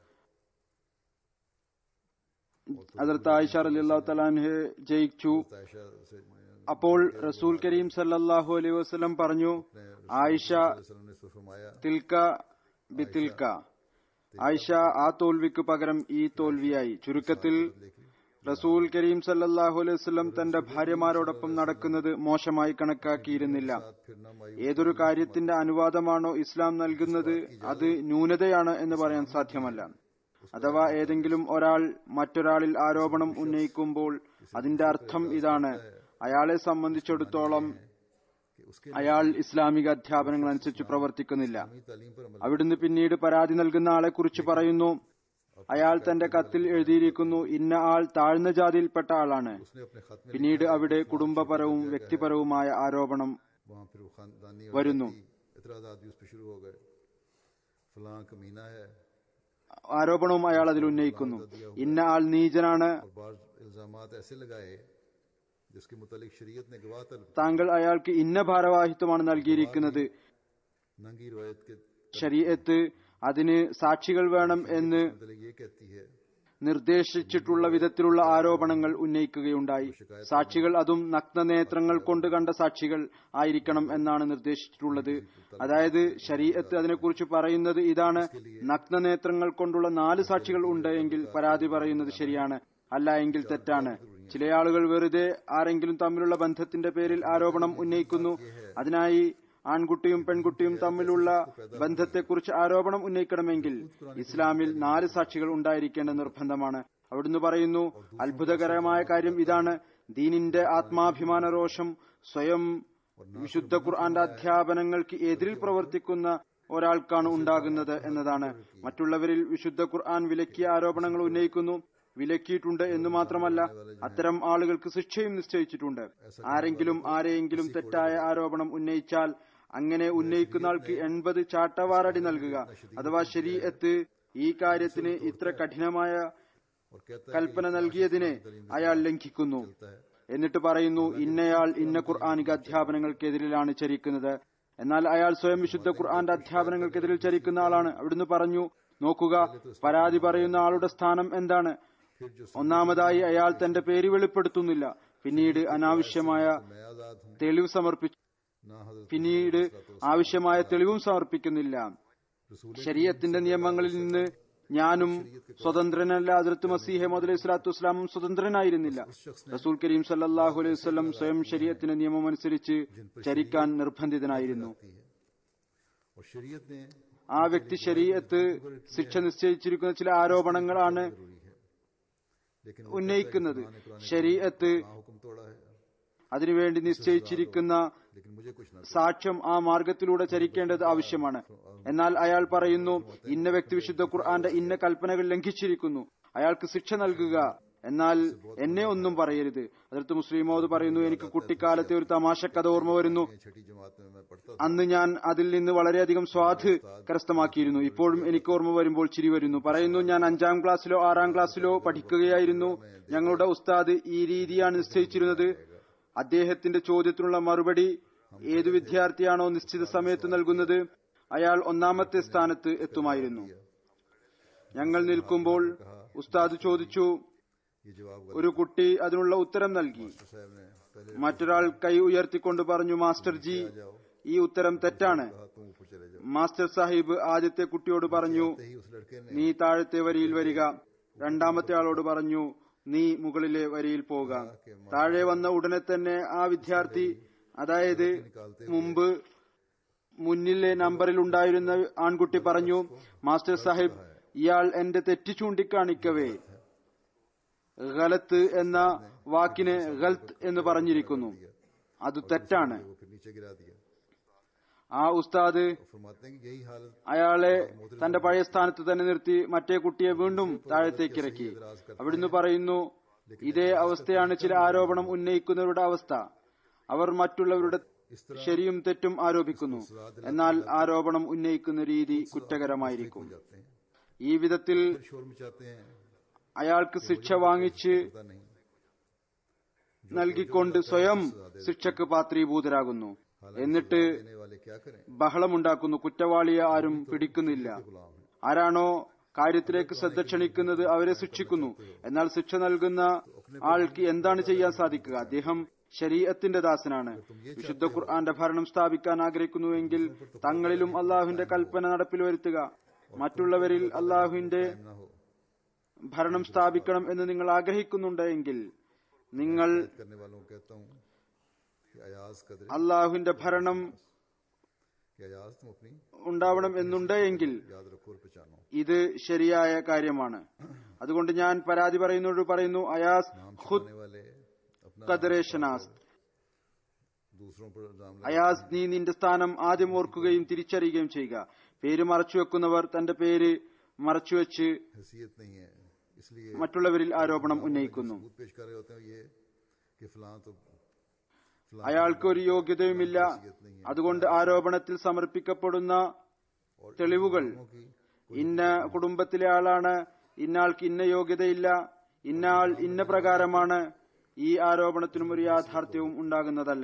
ഹസ്രത്ത് ആയിഷ റളിയല്ലാഹു തലാൻഹെ ജയിച്ചു आयशा से അപ്പോൾ റസൂൽ കരീം സല്ലല്ലാഹു അലൈഹി വസല്ലം പറഞ്ഞു ആയിഷ वसल्लम ने इसको फरमाया തിൽക്ക ബിത്തിൽക്ക ആയിഷ ആ തോൽവിക്ക് പകരം ഈ തോൽവിയായി ചുരുക്കത്തിൽ റസൂൽ കരീം സല്ലല്ലാഹു അലൈഹി വസല്ലം തന്റെ ഭാര്യമാരോടൊപ്പം നടക്കുന്നത് മോശമായി കണക്കാക്കിയിരുന്നില്ല साथ फिरना मायूस ഏതൊരു കാര്യത്തിന്റെ അനുവാദമാണോ ഇസ്ലാം നൽകുന്നത് അത് ന്യൂനതയാണ് എന്ന് പറയാൻ സാധ്യമല്ല അഥവാ ഏതെങ്കിലും ഒരാൾ മറ്റൊരാളിൽ ആരോപണം ഉന്നയിക്കുമ്പോൾ അതിന്റെ അർത്ഥം ഇതാണ് അയാളെ സംബന്ധിച്ചിടത്തോളം कि उसके അയാൾ ഇസ്ലാമിക അധ്യാപനങ്ങൾ അനുസരിച്ച് പ്രവർത്തിക്കുന്നില്ല नई तालीम पर अमल അവിടുന്ന് പിന്നീട് പരാതി നൽകുന്ന ആളെ കുറിച്ച് പറയുന്നു അയാൾ തന്റെ കത്തിൽ എഴുതിയിരിക്കുന്നു ഇന്ന ആൾ താഴ്ന്ന ജാതിയിൽപ്പെട്ട ആളാണ് उसने अपने खत में പിന്നീട് അവിടെ കുടുംബപരവും വ്യക്തിപരവുമായ ആരോപണം वहां फिर वो खानदानी और വരുന്നു इतराजात भी उस पर शुरू हो गए फलां कमीना है ആരോപണവും അയാൾ അതിൽ ഉന്നയിക്കുന്നു ഇന്ന ആൾ നീചനാണ് और बाज इल्जाम ऐसे लगाए जिसके मुतालिक शरीयत ने गवाह तलब താങ്കൾ അയാൾക്ക് ഇന്ന ഭാരവാഹിത്വമാണ് നൽകിയിരിക്കുന്നത് नंगी रवायत के ശരീഅത്ത് അതിന് സാക്ഷികൾ വേണം എന്ന് मुतालिक ये कहती है നിർദ്ദേശിച്ചിട്ടുള്ള വിധത്തിലുള്ള ആരോപണങ്ങൾ ഉന്നയിക്കുകയുണ്ടായി സാക്ഷികൾ അതും നഗ്നനേത്രങ്ങൾ കൊണ്ട് കണ്ട സാക്ഷികൾ ആയിരിക്കണം എന്നാണ് നിർദ്ദേശിച്ചിട്ടുള്ളത് അതായത് ശരീരത്ത് അതിനെക്കുറിച്ച് പറയുന്നത് ഇതാണ് നഗ്നനേത്രങ്ങൾ കൊണ്ടുള്ള നാല് സാക്ഷികൾ ഉണ്ട് എങ്കിൽ പരാതി പറയുന്നത് ശരിയാണ് അല്ല എങ്കിൽ തെറ്റാണ് ചില ആളുകൾ വെറുതെ ആരെങ്കിലും തമ്മിലുള്ള ബന്ധത്തിന്റെ പേരിൽ ആരോപണം ഉന്നയിക്കുന്നു അതിനായി ആൺകുട്ടിയും പെൺകുട്ടിയും തമ്മിലുള്ള ബന്ധത്തെക്കുറിച്ച് ആരോപണം ഉന്നയിക്കണമെങ്കിൽ ഇസ്ലാമിൽ നാല് സാക്ഷികൾ ഉണ്ടായിരിക്കേണ്ട നിർബന്ധമാണ് അവിടുന്ന് പറയുന്നു അത്ഭുതകരമായ കാര്യം ഇതാണ് ദീനിന്റെ ആത്മാഭിമാന രോഷം സ്വയം വിശുദ്ധ ഖുർആന്റെ അധ്യാപനങ്ങൾക്ക് എതിരിൽ പ്രവർത്തിക്കുന്ന ഒരാൾക്കാണ് ഉണ്ടാകുന്നത് എന്നതാണ് മറ്റുള്ളവരിൽ വിശുദ്ധ ഖുർആൻ വിലക്കിയ ആരോപണങ്ങൾ ഉന്നയിക്കുന്നു വിലക്കിയിട്ടുണ്ട് എന്ന് മാത്രമല്ല അത്തരം ആളുകൾക്ക് ശിക്ഷയും നിശ്ചയിച്ചിട്ടുണ്ട് ആരെങ്കിലും ആരെയെങ്കിലും തെറ്റായ ആരോപണം ഉന്നയിച്ചാൽ അങ്ങനെ ഉന്നയിക്കുന്ന ആൾക്ക് എൺപത് ചാട്ടവാറടി നൽകുക അഥവാ ശരീഅത്ത് ഈ കാര്യത്തിന് ഇത്ര കഠിനമായ और कहता കൽപ്പന നൽകിയതിനെ അയാൾ ലംഘിക്കുന്നു എന്നിട്ട് പറയുന്നു ഇന്നയാൾ ഇന്ന ഖുർആാനിക അധ്യാപനങ്ങൾക്കെതിരിലാണ് ചരിക്കുന്നത് എന്നാൽ അയാൾ സ്വയം വിശുദ്ധ ഖുർആന്റെ അധ്യാപനങ്ങൾക്കെതിരിൽ ചരിക്കുന്ന ആളാണ് അവിടുന്ന് പറഞ്ഞു നോക്കുക പരാതി പറയുന്ന ആളുടെ സ്ഥാനം എന്താണ് ഒന്നാമതായി അയാൾ തന്റെ പേര് വെളിപ്പെടുത്തുന്നില്ല പിന്നീട് അനാവശ്യമായ मैं आजाद हूँ തെളിവ് സമർപ്പിച്ചു ना हजरत പിന്നീട് ആവശ്യമായ തെളിവും സമർപ്പിക്കുന്നില്ല रसूल ശരീയത്തിന്റെ നിയമങ്ങളിൽ നിന്ന് ഞാനും സ്വതന്ത്രനല്ല അതിർത്ത് മസീഹെ മുതലേ സ്വലാത്തു വസ്സലാമും സ്വതന്ത്രനായിരുന്നില്ല റസൂൽ കരീം സല്ലല്ലാഹു അലൈഹി വസല്ലം സ്വയം ശരീയത്തിന്റെ നിയമം അനുസരിച്ച് ചരിക്കാൻ നിർബന്ധിതനായിരുന്നു है और शरीयत ने ആ വ്യക്തി ശരീഅത്ത് ശിക്ഷ നിശ്ചയിച്ചിരിക്കുന്ന ചില ആരോപണങ്ങളാണ് जरूरी है लेकिन ഉന്നയിക്കുന്നത് ശരീഅത്ത് हाँ हुक्म तोड़ा है അതിനുവേണ്ടി നിശ്ചയിച്ചിരിക്കുന്ന लेकिन मुझे कुछ ना സാക്ഷ്യം ആ മാർഗത്തിലൂടെ ചരിക്കേണ്ടത് ആവശ്യമാണ് എന്നാൽ അയാൾ പറയുന്നു ഇന്ന വ്യക്തി വിശുദ്ധ ഖുർആന്റെ ഇന്ന കൽപ്പനകൾ ലംഘിച്ചിരിക്കുന്നു അയാൾക്ക് ശിക്ഷ നൽകുക എന്നാൽ എന്നെ ഒന്നും പറയരുത് അതിർത്ത് മുസ്ലിമോത് പറയുന്നു എനിക്ക് കുട്ടിക്കാലത്തെ ഒരു തമാശ കഥ ഓർമ്മ വരുന്നു ये छठी जमात में मैं पढ़ता था അന്ന് ഞാൻ അതിൽ നിന്ന് വളരെയധികം സ്വാദ് കരസ്ഥമാക്കിയിരുന്നു ഇപ്പോഴും എനിക്ക് ഓർമ്മ വരുമ്പോൾ ചിരി വരുന്നു പറയുന്നു ഞാൻ അഞ്ചാം ക്ലാസ്സിലോ ആറാം ക്ലാസ്സിലോ പഠിക്കുകയായിരുന്നു ഞങ്ങളുടെ ഉസ്താദ് ഈ രീതിയാണ് നിശ്ചയിച്ചിരുന്നത് അദ്ദേഹത്തിന്റെ ചോദ്യത്തിനുള്ള മറുപടി ഏതു വിദ്യാർത്ഥിയാണോ നിശ്ചിത സമയത്ത് നൽകുന്നത് അയാൾ ഒന്നാമത്തെ സ്ഥാനത്ത് എത്തുമായിരുന്നു ഞങ്ങൾ നിൽക്കുമ്പോൾ ഉസ്താദ് ചോദിച്ചു ये जवाब ഒരു കുട്ടി അതിനുള്ള ഉത്തരം നൽകി गलत साहब ने पहले മറ്റൊരാൾ കൈ ഉയർത്തിക്കൊണ്ട് പറഞ്ഞു മാസ്റ്റർ ജി ഈ ഉത്തരം തെറ്റാണ് कहा तुम ऊपर चले जाओ മാസ്റ്റർ സാഹിബ് ആദ്യത്തെ കുട്ടിയോട് പറഞ്ഞു ते ही उस लड़के ने നീ താഴത്തെ വരിയിൽ വരിക രണ്ടാമത്തെ ആളോട് പറഞ്ഞു നീ മുകളിലെ വരിയിൽ പോവുക താഴെ വന്ന ഉടനെ തന്നെ ആ വിദ്യാർത്ഥി അതായത് മുമ്പ് മുന്നിലെ നമ്പറിൽ ഉണ്ടായിരുന്ന ആൺകുട്ടി പറഞ്ഞു മാസ്റ്റർ സാഹിബ് ഇയാൾ എന്റെ തെറ്റ് ചൂണ്ടിക്കാണിക്കവേ ഗലത്ത് എന്ന വാക്കിന് ഗൽത്ത് എന്ന് പറഞ്ഞിരിക്കുന്നു അത് തെറ്റാണ് वो फिर नीचे गिरा दिया ആ ഉസ്താദ് और फरमाते हैं कि यही हालत അയാളെ തന്റെ പഴയ സ്ഥാനത്ത് തന്നെ നിർത്തി മറ്റേ കുട്ടിയെ വീണ്ടും താഴത്തേക്ക് ഇറക്കി അവിടുന്ന് പറയുന്നു ഇതേ അവസ്ഥയാണ് ചില ആരോപണം ഉന്നയിക്കുന്നവരുടെ അവസ്ഥ അവർ മറ്റുള്ളവരുടെ ശരിയും തെറ്റും ആരോപിക്കുന്നു എന്നാൽ ആരോപണം ഉന്നയിക്കുന്ന രീതി കുറ്റകരമായിരിക്കും जाते हैं ഈ വിധത്തിൽ फिर शोर मचाते हैं അയാൾക്ക് ശിക്ഷ വാങ്ങിച്ച് पता नहीं നൽകിക്കൊണ്ട് സ്വയം ശിക്ഷക്ക് പാത്രീഭൂതരാകുന്നു എന്നിട്ട് देने वाले क्या करें ബഹളമുണ്ടാക്കുന്നു കുറ്റവാളിയെ ആരും പിടിക്കുന്നില്ല गुलाम है ആരാണോ കാര്യത്തിലേക്ക് ശ്രദ്ധ ക്ഷണിക്കുന്നത് അവരെ ശിക്ഷിക്കുന്നു എന്നാൽ ശിക്ഷ നൽകുന്ന ആൾക്ക് എന്താണ് ചെയ്യാൻ സാധിക്കുക അദ്ദേഹം ശരീഅത്തിന്റെ ദാസനാണ് വിശുദ്ധ ഖുർആന്റെ ഭരണം സ്ഥാപിക്കാൻ ആഗ്രഹിക്കുന്നുവെങ്കിൽ തങ്ങളിലും അള്ളാഹുവിന്റെ കൽപ്പന നടപ്പിൽ വരുത്തുക മറ്റുള്ളവരിൽ അള്ളാഹുവിന്റെ ना हो ഭരണം സ്ഥാപിക്കണം എന്ന് നിങ്ങൾ ആഗ്രഹിക്കുന്നുണ്ടെങ്കിൽ നിങ്ങൾ करने वालों को कहता हूँ कि अयाज कदर അള്ളാഹുവിന്റെ ഭരണം कि अयाज तुम अपनी ഉണ്ടാവണം എന്നുണ്ടെങ്കിൽ याद रखो और पहचानो ഇത് ശരിയായ കാര്യമാണ് അതുകൊണ്ട് ഞാൻ പരാതി പറയുന്നതോട് പറയുന്നു അയാസ് नाम ഖുദ് छुपाने वाले अपना കദറേഷനാസ് दूसरों पर इल्जाम लगा അയാസ് നീ നിന്റെ സ്ഥാനം ആദ്യം ഓർക്കുകയും തിരിച്ചറിയുകയും ചെയ്യുക പേര് മറച്ചുവെക്കുന്നവർ തന്റെ പേര് മറച്ചുവെച്ച് हैसियत नहीं है इसलिए മറ്റുള്ളവരിൽ ആരോപണം ഉന്നയിക്കുന്നു सबूत पेश कर रहे होते हैं ये कि फलां तो फलां അയാൾക്ക് ഒരു യോഗ്യതയുമില്ല അതുകൊണ്ട് ആരോപണത്തിൽ സമർപ്പിക്കപ്പെടുന്ന തെളിവുകൾ की ഇന്ന കുടുംബത്തിലെ ആളാണ് ഇന്നാൾക്ക് ഇന്ന യോഗ്യതയില്ല ഇന്നാൾ ഇന്ന പ്രകാരമാണ് ഈ ആരോപണത്തിനും ഒരു യാഥാർത്ഥ്യവും ഉണ്ടാകുന്നതല്ല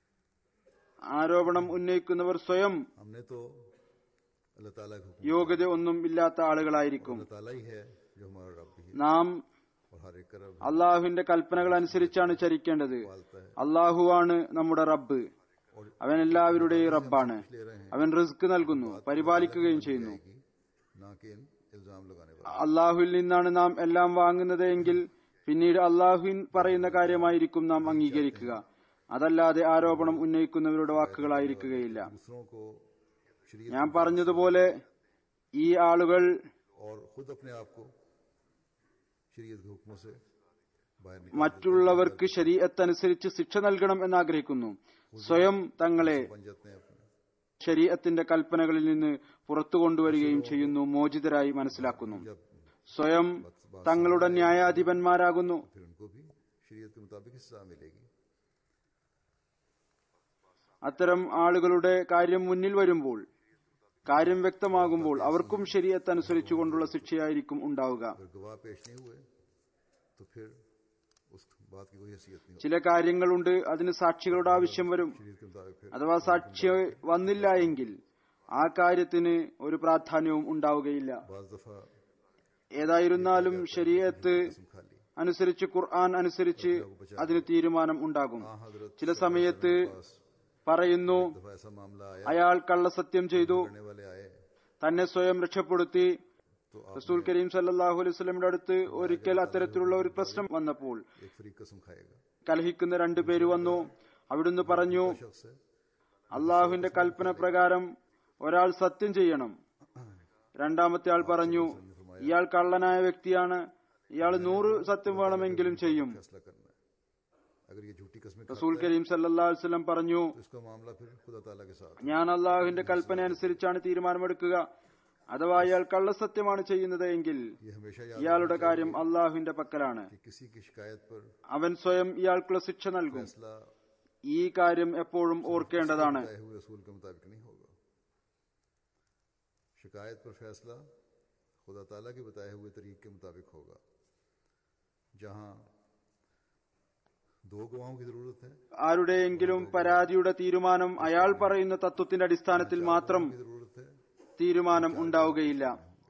ആരോപണം ഉന്നയിക്കുന്നവർ സ്വയം हमने तो अल्लाह ताला के हुक्म യോഗ്യത ഒന്നും ഇല്ലാത്ത ആളുകളായിരിക്കും अल्लाह ताला ही है जो हमारा रब भी है നാം और हर एक का रब അള്ളാഹുവിന്റെ കൽപ്പനകൾ അനുസരിച്ചാണ് ചരിക്കേണ്ടത് पालता है അള്ളാഹുവാണ് നമ്മുടെ റബ്ബ് അവൻ എല്ലാവരുടെയും റബ്ബാണ് ले रहे हैं അവൻ റിസ്ക് നൽകുന്നു പരിപാലിക്കുകയും ചെയ്യുന്നു कि ना कि इन इल्जाम लगाने वाले അള്ളാഹുവിൽ നിന്നാണ് നാം എല്ലാം വാങ്ങുന്നത് എങ്കിൽ പിന്നീട് അള്ളാഹുവിൻ പറയുന്ന കാര്യമായിരിക്കും നാം അംഗീകരിക്കുക അതല്ലാതെ ആരോപണം ഉന്നയിക്കുന്നവരുടെ വാക്കുകളായിരിക്കുകയില്ല दूसरों को शरीयत ഞാൻ പറഞ്ഞതുപോലെ ഈ ആളുകൾ और खुद अपने आप को शरीयत के हुक्मों से बाहर निकाल മറ്റുള്ളവർക്ക് ശരീഅത്തനുസരിച്ച് ശിക്ഷ നൽകണം എന്നാഗ്രഹിക്കുന്നു സ്വയം തങ്ങളെ बन जाते हैं अपने ശരീഅത്തിന്റെ കൽപ്പനകളിൽ നിന്ന് പുറത്തു കൊണ്ടുവരികയും ചെയ്യുന്നു മോചിതരായി മനസ്സിലാക്കുന്നു जब സ്വയം തങ്ങളുടെ ന്യായാധിപന്മാരാകുന്നു फिर उनको भी शरीयत के मुताबिक हिस्सा मिलेगी അത്തരം ആളുകളുടെ കാര്യം മുന്നിൽ വരുമ്പോൾ കാര്യം വ്യക്തമാകുമ്പോൾ അവർക്കും ശരീരത്തനുസരിച്ചുകൊണ്ടുള്ള ശിക്ഷയായിരിക്കും ഉണ്ടാവുക अगर गवाह पेश नहीं हुए तो फिर उस बात की कोई हैसियत नहीं ചില കാര്യങ്ങളുണ്ട് അതിന് സാക്ഷികളുടെ ആവശ്യം വരും होती शरीयत के मुताबिक फिर അഥവാ സാക്ഷി വന്നില്ല എങ്കിൽ ആ കാര്യത്തിന് ഒരു പ്രാധാന്യവും ഉണ്ടാവുകയില്ല बाज दफा ഏതായിരുന്നാലും ശരീരത്ത് कसम खा ली അനുസരിച്ച് ഖുർആൻ അനുസരിച്ച് അതിന് തീരുമാനം ഉണ്ടാകും हाँ हजरत ചില സമയത്ത് पास പറയുന്നു दफा ऐसा मामला आया അയാൾ കള്ളസത്യം ചെയ്തു करने वाले आए തന്നെ സ്വയം രക്ഷപ്പെടുത്തി तो आप റസൂൽ കരീം സല്ലാഹു അലൈഹി സ്വലമിന്റെ അടുത്ത് ഒരിക്കൽ അത്തരത്തിലുള്ള ഒരു പ്രശ്നം വന്നപ്പോൾ एक फरीक कसम खाएगा കലഹിക്കുന്ന രണ്ടു പേര് വന്നു അവിടുന്ന് പറഞ്ഞു शख्स है അള്ളാഹുവിന്റെ കൽപ്പന പ്രകാരം ഒരാൾ സത്യം ചെയ്യണം രണ്ടാമത്തെ ആൾ പറഞ്ഞു ഇയാൾ കള്ളനായ വ്യക്തിയാണ് ഇയാൾ നൂറ് സത്യം വേണമെങ്കിലും ചെയ്യും फैसला करना है अगर ये झूठी कस्में റസൂൽ കരീം സല്ലാ വസ്ലം പറഞ്ഞു तो इसका मामला फिर खुदा ताला के साथ ഞാൻ അള്ളാഹുവിന്റെ കൽപ്പന അനുസരിച്ചാണ് തീരുമാനമെടുക്കുക അഥവാ ഇയാൾ കള്ളസത്യമാണ് ചെയ്യുന്നത് എങ്കിൽ ये हमेशा याद ഇയാളുടെ കാര്യം അള്ളാഹുവിന്റെ പക്കലാണ് कि किसी की शिकायत पर അവൻ സ്വയം ഇയാൾക്കുള്ള ശിക്ഷ നൽകും फैसला ഈ കാര്യം എപ്പോഴും ഓർക്കേണ്ടതാണ് बताए हुए रसूल के मुताबिक नहीं होगा शिकायत पर फैसला खुदा ताला के बताए हुए तरीके के मुताबिक होगा जहां दो गवाहों की जरूरत है ആരുടെയെങ്കിലും പരാതിയുടെ തീരുമാനം അയാൾ പറയുന്ന തത്വത്തിന്റെ അടിസ്ഥാനത്തിൽ മാത്രം की जरूरत है തീരുമാനം ഉണ്ടാവുകയില്ല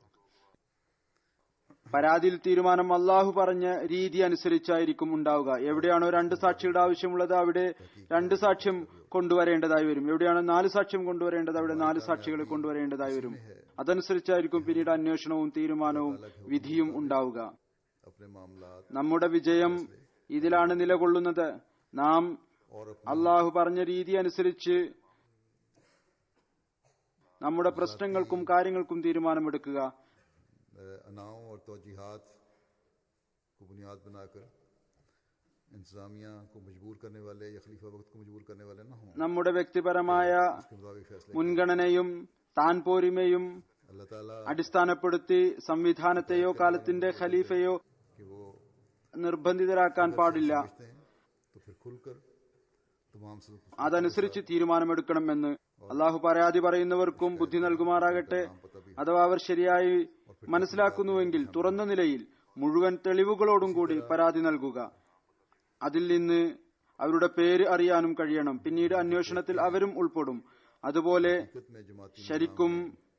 പരാതിയിൽ തീരുമാനം അള്ളാഹു പറഞ്ഞ രീതി അനുസരിച്ചായിരിക്കും ഉണ്ടാവുക എവിടെയാണോ രണ്ട് സാക്ഷിയുടെ ആവശ്യമുള്ളത് അവിടെ രണ്ട് സാക്ഷ്യം കൊണ്ടുവരേണ്ടതായി വരും എവിടെയാണോ നാല് സാക്ഷ്യം കൊണ്ടുവരേണ്ടത് അവിടെ നാല് സാക്ഷികളെ കൊണ്ടുവരേണ്ടതായി വരും അതനുസരിച്ചായിരിക്കും പിന്നീട് അന്വേഷണവും തീരുമാനവും വിധിയും ഉണ്ടാവുക अपने मामलात നമ്മുടെ വിജയം ഇതിലാണ് നിലകൊള്ളുന്നത് നാം और अपने അള്ളാഹു പറഞ്ഞ രീതി അനുസരിച്ച് നമ്മുടെ പ്രശ്നങ്ങൾക്കും കാര്യങ്ങൾക്കും തീരുമാനമെടുക്കുക अ, अनाओं और तोजीहात को बुनियाद बनाकर इंतजामिया को मजबूर करने वाले या खलीफा वक्त को मजबूर करने वाले ना हों നമ്മുടെ വ്യക്തിപരമായ उसके मुताबिक फैसले മുൻഗണനയും താൻ പോരിമയും अल्लाह ताला അടിസ്ഥാനപ്പെടുത്തി സംവിധാനത്തെയോ കാലത്തിന്റെ ഖലീഫയോ कि वो നിർബന്ധിതരാക്കാൻ പാടില്ല समझते हैं तो फिर खुलकर तमाम सब അതനുസരിച്ച് തീരുമാനമെടുക്കണമെന്ന് അള്ളാഹു പരാതി പറയുന്നവർക്കും ബുദ്ധി നൽകുമാറാകട്ടെ അഥവാ അവർ ശരിയായി മനസ്സിലാക്കുന്നുവെങ്കിൽ തുറന്ന നിലയിൽ മുഴുവൻ തെളിവുകളോടും കൂടി പരാതി നൽകുക അതിൽ നിന്ന് അവരുടെ പേര് അറിയാനും കഴിയണം പിന്നീട് അന്വേഷണത്തിൽ അവരും ഉൾപ്പെടും അതുപോലെ हकीकत में जमाती ശരിക്കും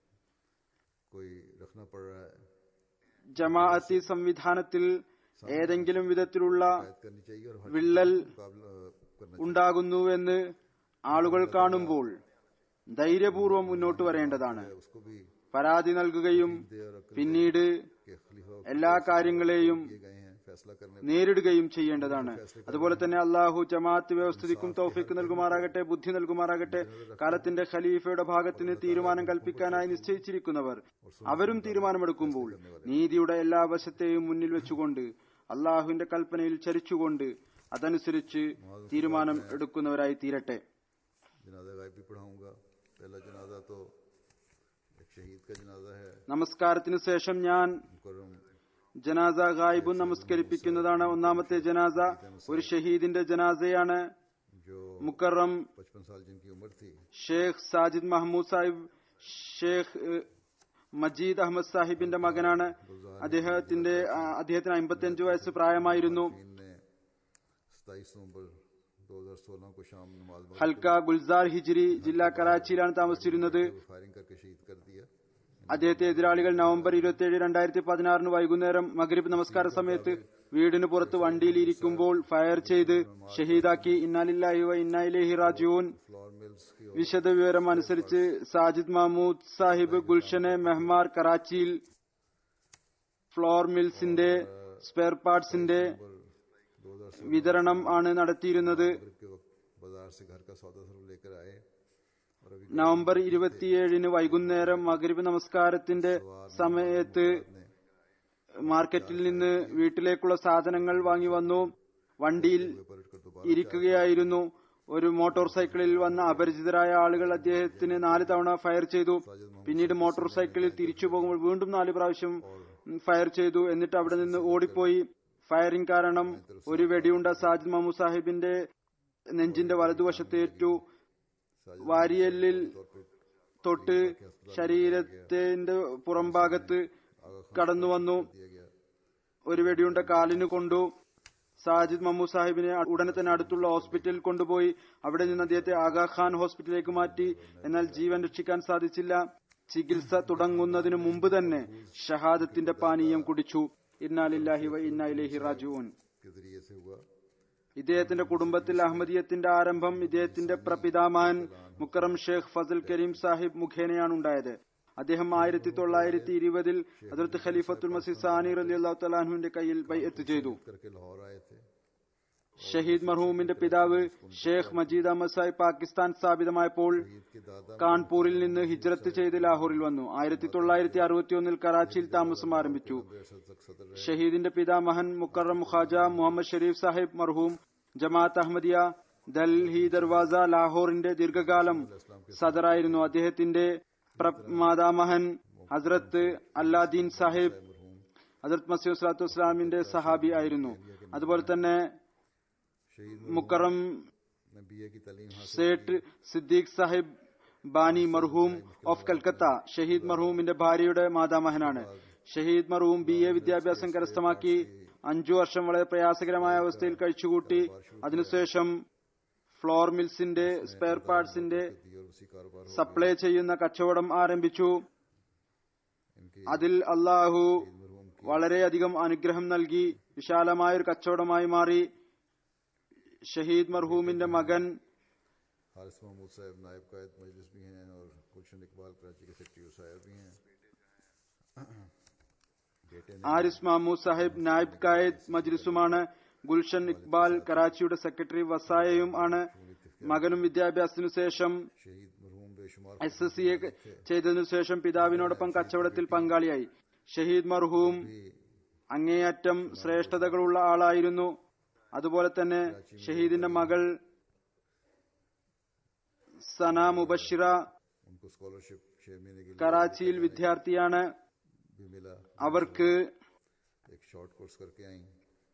कोई रखना पड़ रहा है ജമാഅത്തി സംവിധാനത്തിൽ ഏതെങ്കിലും വിധത്തിലുള്ള शिकायत करनी चाहिए और हर വിള്ളൽ मुकाबला करना ഉണ്ടാകുന്നുവെന്ന് ആളുകൾ കാണുമ്പോൾ ധൈര്യപൂർവ്വം മുന്നോട്ട് വരേണ്ടതാണ് चाहिए उसको भी പരാതി നൽകുകയും दे और अक्ल പിന്നീട് के खलीफा എല്ലാ കാര്യങ്ങളെയും किए गए हैं फैसला करने നേരിടുകയും ചെയ്യേണ്ടതാണ് അതുപോലെ തന്നെ അള്ളാഹു ജമാഅത്ത് വ്യവസ്ഥിതിക്കും തൗഫീക്ക് നൽകുമാറാകട്ടെ ബുദ്ധി നൽകുമാറാകട്ടെ കാലത്തിന്റെ ഖലീഫയുടെ ഭാഗത്തിന് തീരുമാനം കൽപ്പിക്കാനായി നിശ്ചയിച്ചിരിക്കുന്നവർ അവരും തീരുമാനമെടുക്കുമ്പോൾ നീതിയുടെ എല്ലാ വശത്തെയും മുന്നിൽ വെച്ചുകൊണ്ട് അള്ളാഹുവിന്റെ കൽപ്പനയിൽ ചരിച്ചുകൊണ്ട് അതനുസരിച്ച് തീരുമാനം എടുക്കുന്നവരായി തീരട്ടെ जनाजा गायब भी पढ़ाऊंगा पहला जनाजा तो एक शहीद का जनाजा है നമസ്കാരത്തിനു ശേഷം ഞാൻ मुकर्रम ജനാസ ഗായിബും നമസ്കരിപ്പിക്കുന്നതാണ് ഒന്നാമത്തെ ജനാസ ഒരു ഷഹീദിന്റെ ജനാസയാണ് जो മുക്കറം पचपन साल जिनकी उम्र थी ഷേഖ് സാജിദ് മഹ്മൂദ് സാഹിബ് ഷേഖ് ഏഹ്, മജീദ് അഹമ്മദ് സാഹിബിന്റെ മകനാണ് അദ്ദേഹത്തിന്റെ ആ, അദ്ദേഹത്തിന് അമ്പത്തിയഞ്ച് വയസ്സ് പ്രായമായിരുന്നു इनने सताईस नवंबर 2016 को शाम नमाज मगरिब ഹൽക്ക ഗുൽസാർ ഹിജ്രി ജില്ല കറാച്ചിയിലാണ് താമസിച്ചിരുന്നത് को फायरिंग करके शहीद कर दिया അദ്ദേഹത്തെ എതിരാളികൾ നവംബർ ഇരുപത്തിയേഴ് രണ്ടായിരത്തി പതിനാറിന് വൈകുന്നേരം മഗ്രിബ് നമസ്കാര സമയത്ത് വീടിന് പുറത്ത് വണ്ടിയിൽ ഇരിക്കുമ്പോൾ ഫയർ ചെയ്ത് ഷഹീദാക്കി ഇന്നാലില്ലാഹി വ ഇന്നായിലേഹി റാജുവൂൻ फ्लोर मिल्स की വിശദ വിവരം അനുസരിച്ച് സാജിദ് മഹ്മൂദ് സാഹിബ് ഗുൽഷനെ മെഹ്മാർ കറാച്ചിയിൽ ഫ്ലോർ മിൽസിന്റെ സ്പെയർ പാർട്സിന്റെ दो हजार വിതരണം ആണ് നടത്തിയിരുന്നത് के वक्त बाजार से घर का सौदा सर्व लेकर आए और अभी നവംബർ ഇരുപത്തിയേഴിന് വൈകുന്നേരം മഗ്രിബ് നമസ്കാരത്തിന്റെ സമയത്ത് മാർക്കറ്റിൽ നിന്ന് വീട്ടിലേക്കുള്ള സാധനങ്ങൾ വാങ്ങി വന്നു വണ്ടിയിൽ पलट कर दोबारा ഇരിക്കുകയായിരുന്നു ഒരു മോട്ടോർ സൈക്കിളിൽ വന്ന അപരിചിതരായ ആളുകൾ അദ്ദേഹത്തിന് നാല് തവണ ഫയർ ചെയ്തു പിന്നീട് മോട്ടോർ സൈക്കിളിൽ തിരിച്ചു പോകുമ്പോൾ വീണ്ടും നാല് പ്രാവശ്യം ഫയർ ചെയ്തു എന്നിട്ട് അവിടെ നിന്ന് ഓടിപ്പോയി ഫയറിംഗ് കാരണം ഒരു വെടിയുണ്ട സാജിദ് മഹമ്മൂദ് സാഹിബിന്റെ നെഞ്ചിന്റെ വലതുവശത്തേറ്റു വാരിയല്ലിൽ തൊട്ട് ശരീരത്തിന്റെ പുറംഭാഗത്ത് കടന്നു വന്നു दिया गया ഒരു വെടിയുണ്ട കാലിന് കൊണ്ടു സാജിദ് മമ്മു സാഹിബിനെ ഉടനെ തന്നെ അടുത്തുള്ള ഹോസ്പിറ്റലിൽ കൊണ്ടുപോയി അവിടെ നിന്ന് അദ്ദേഹത്തെ ആഗാഖാൻ ഹോസ്പിറ്റലിലേക്ക് മാറ്റി എന്നാൽ ജീവൻ രക്ഷിക്കാൻ സാധിച്ചില്ല ചികിത്സ തുടങ്ങുന്നതിന് മുമ്പ് തന്നെ ഷഹാദത്തിന്റെ പാനീയം കുടിച്ചു ഇന്നാലില്ലാഹി വ ഇന്നാ ഇലൈഹി റാജുവൂൻ के जरिए से हुआ ഇദ്ദേഹത്തിന്റെ കുടുംബത്തിൽ അഹമ്മദിയത്തിന്റെ ആരംഭം ഇദ്ദേഹത്തിന്റെ പ്രപിതാമഹൻ മുക്കറം ഷേഖ് ഫസൽ കരീം സാഹിബ് മുഖേനയാണ് ഉണ്ടായത് അദ്ദേഹം ആയിരത്തി തൊള്ളായിരത്തി ഇരുപതിൽ അതിർത്ത് ഖലീഫത്തുൽ മസീദ് സാനി അലി അള്ളാഹു തലാഹുവിന്റെ കയ്യിൽ ബൈഅത്ത് ചെയ്തു करके लाहौर आए थे ഷഹീദ് മർഹൂമിന്റെ പിതാവ് ഷേഖ് മജീദ് അഹമ്മദ് സാഹിബ് പാകിസ്ഥാൻ സ്ഥാപിതമായപ്പോൾ ईद के दादा കാൺപൂരിൽ നിന്ന് ഹിജ്രത്ത് ചെയ്ത് ലാഹോറിൽ വന്നു ആയിരത്തി തൊള്ളായിരത്തി അറുപത്തിയൊന്നിൽ കറാച്ചിയിൽ താമസം ആരംഭിച്ചു अरसद तक सदर रहे ഷഹീദിന്റെ പിതാമഹൻ മുക്കറം ഖാജ മുഹമ്മദ് ഷരീഫ് സാഹിബ് മർഹൂം ജമാഅത്ത് അഹമ്മദിയ ദൽഹി ദർവാസ ലാഹോറിന്റെ ദീർഘകാലം സദറായിരുന്നു അദ്ദേഹത്തിന്റെ പ്ര- മാതാമഹൻ ഹസ്രത്ത് അല്ലാദീൻ സാഹിബ് ഹസരത് മസീദ് സ്വലാത്തു വസ്സലാമിന്റെ സഹാബി ആയിരുന്നു അതുപോലെ തന്നെ शहीद മുക്കറം में बीए की तालीम हासिल സേട്ട് സിദ്ദീഖ് സാഹിബ് ബാനി മർഹൂം ഓഫ് കൽക്കത്ത ഷഹീദ് മർഹൂമിന്റെ ഭാര്യയുടെ മാതാമഹനാണ് ഷഹീദ് മർഹൂം ബി എ വിദ്യാഭ്യാസം കരസ്ഥമാക്കി അഞ്ചു വർഷം വളരെ പ്രയാസകരമായ അവസ്ഥയിൽ കഴിച്ചുകൂട്ടി അതിനുശേഷം ഫ്ലോർ മിൽസിന്റെ സ്പെയർ പാർട്സിന്റെ की और उसी कारोबार हो സപ്ലൈ ചെയ്യുന്ന കച്ചവടം ആരംഭിച്ചു इनकी അതിൽ അള്ളാഹു मरहूम വളരെയധികം അനുഗ്രഹം നൽകി വിശാലമായ ഒരു കച്ചവടമായി മാറി ഷഹീദ് മർഹൂമിന്റെ മകൻ हारिस महमूद साहब नायब कायद मजलिस भी हैं और गुलशन इकबाल कराची के सेक्रेटरी साहब भी हैं बेटे ने ആരിസ് mahmud സാഹിബ് നായിബ് കായദ് മജ്ലിസുമാണ് ഗുൽഷൻ ഇക്ബാൽ കറാച്ചിയുടെ സെക്രട്ടറി വസായയും ആണ് മകനും വിദ്യാഭ്യാസത്തിനു ശേഷം शहीद मरहूम बेशुमार എസ് എസ് സിയെ ചെയ്തതിനു ശേഷം പിതാവിനോടൊപ്പം കച്ചവടത്തിൽ പങ്കാളിയായി ഷഹീദ് മർഹൂം അങ്ങേയറ്റം ശ്രേഷ്ഠതകളുള്ള ആളായിരുന്നു അതുപോലെ തന്നെ ഷഹീദിന്റെ മകൾ സന മുബഷിറ उनको स्कॉलरशिप छह महीने के लिए കറാച്ചിയിൽ വിദ്യാർത്ഥിയാണ് भी मिला അവർക്ക് एक शॉर्ट कोर्स करके आई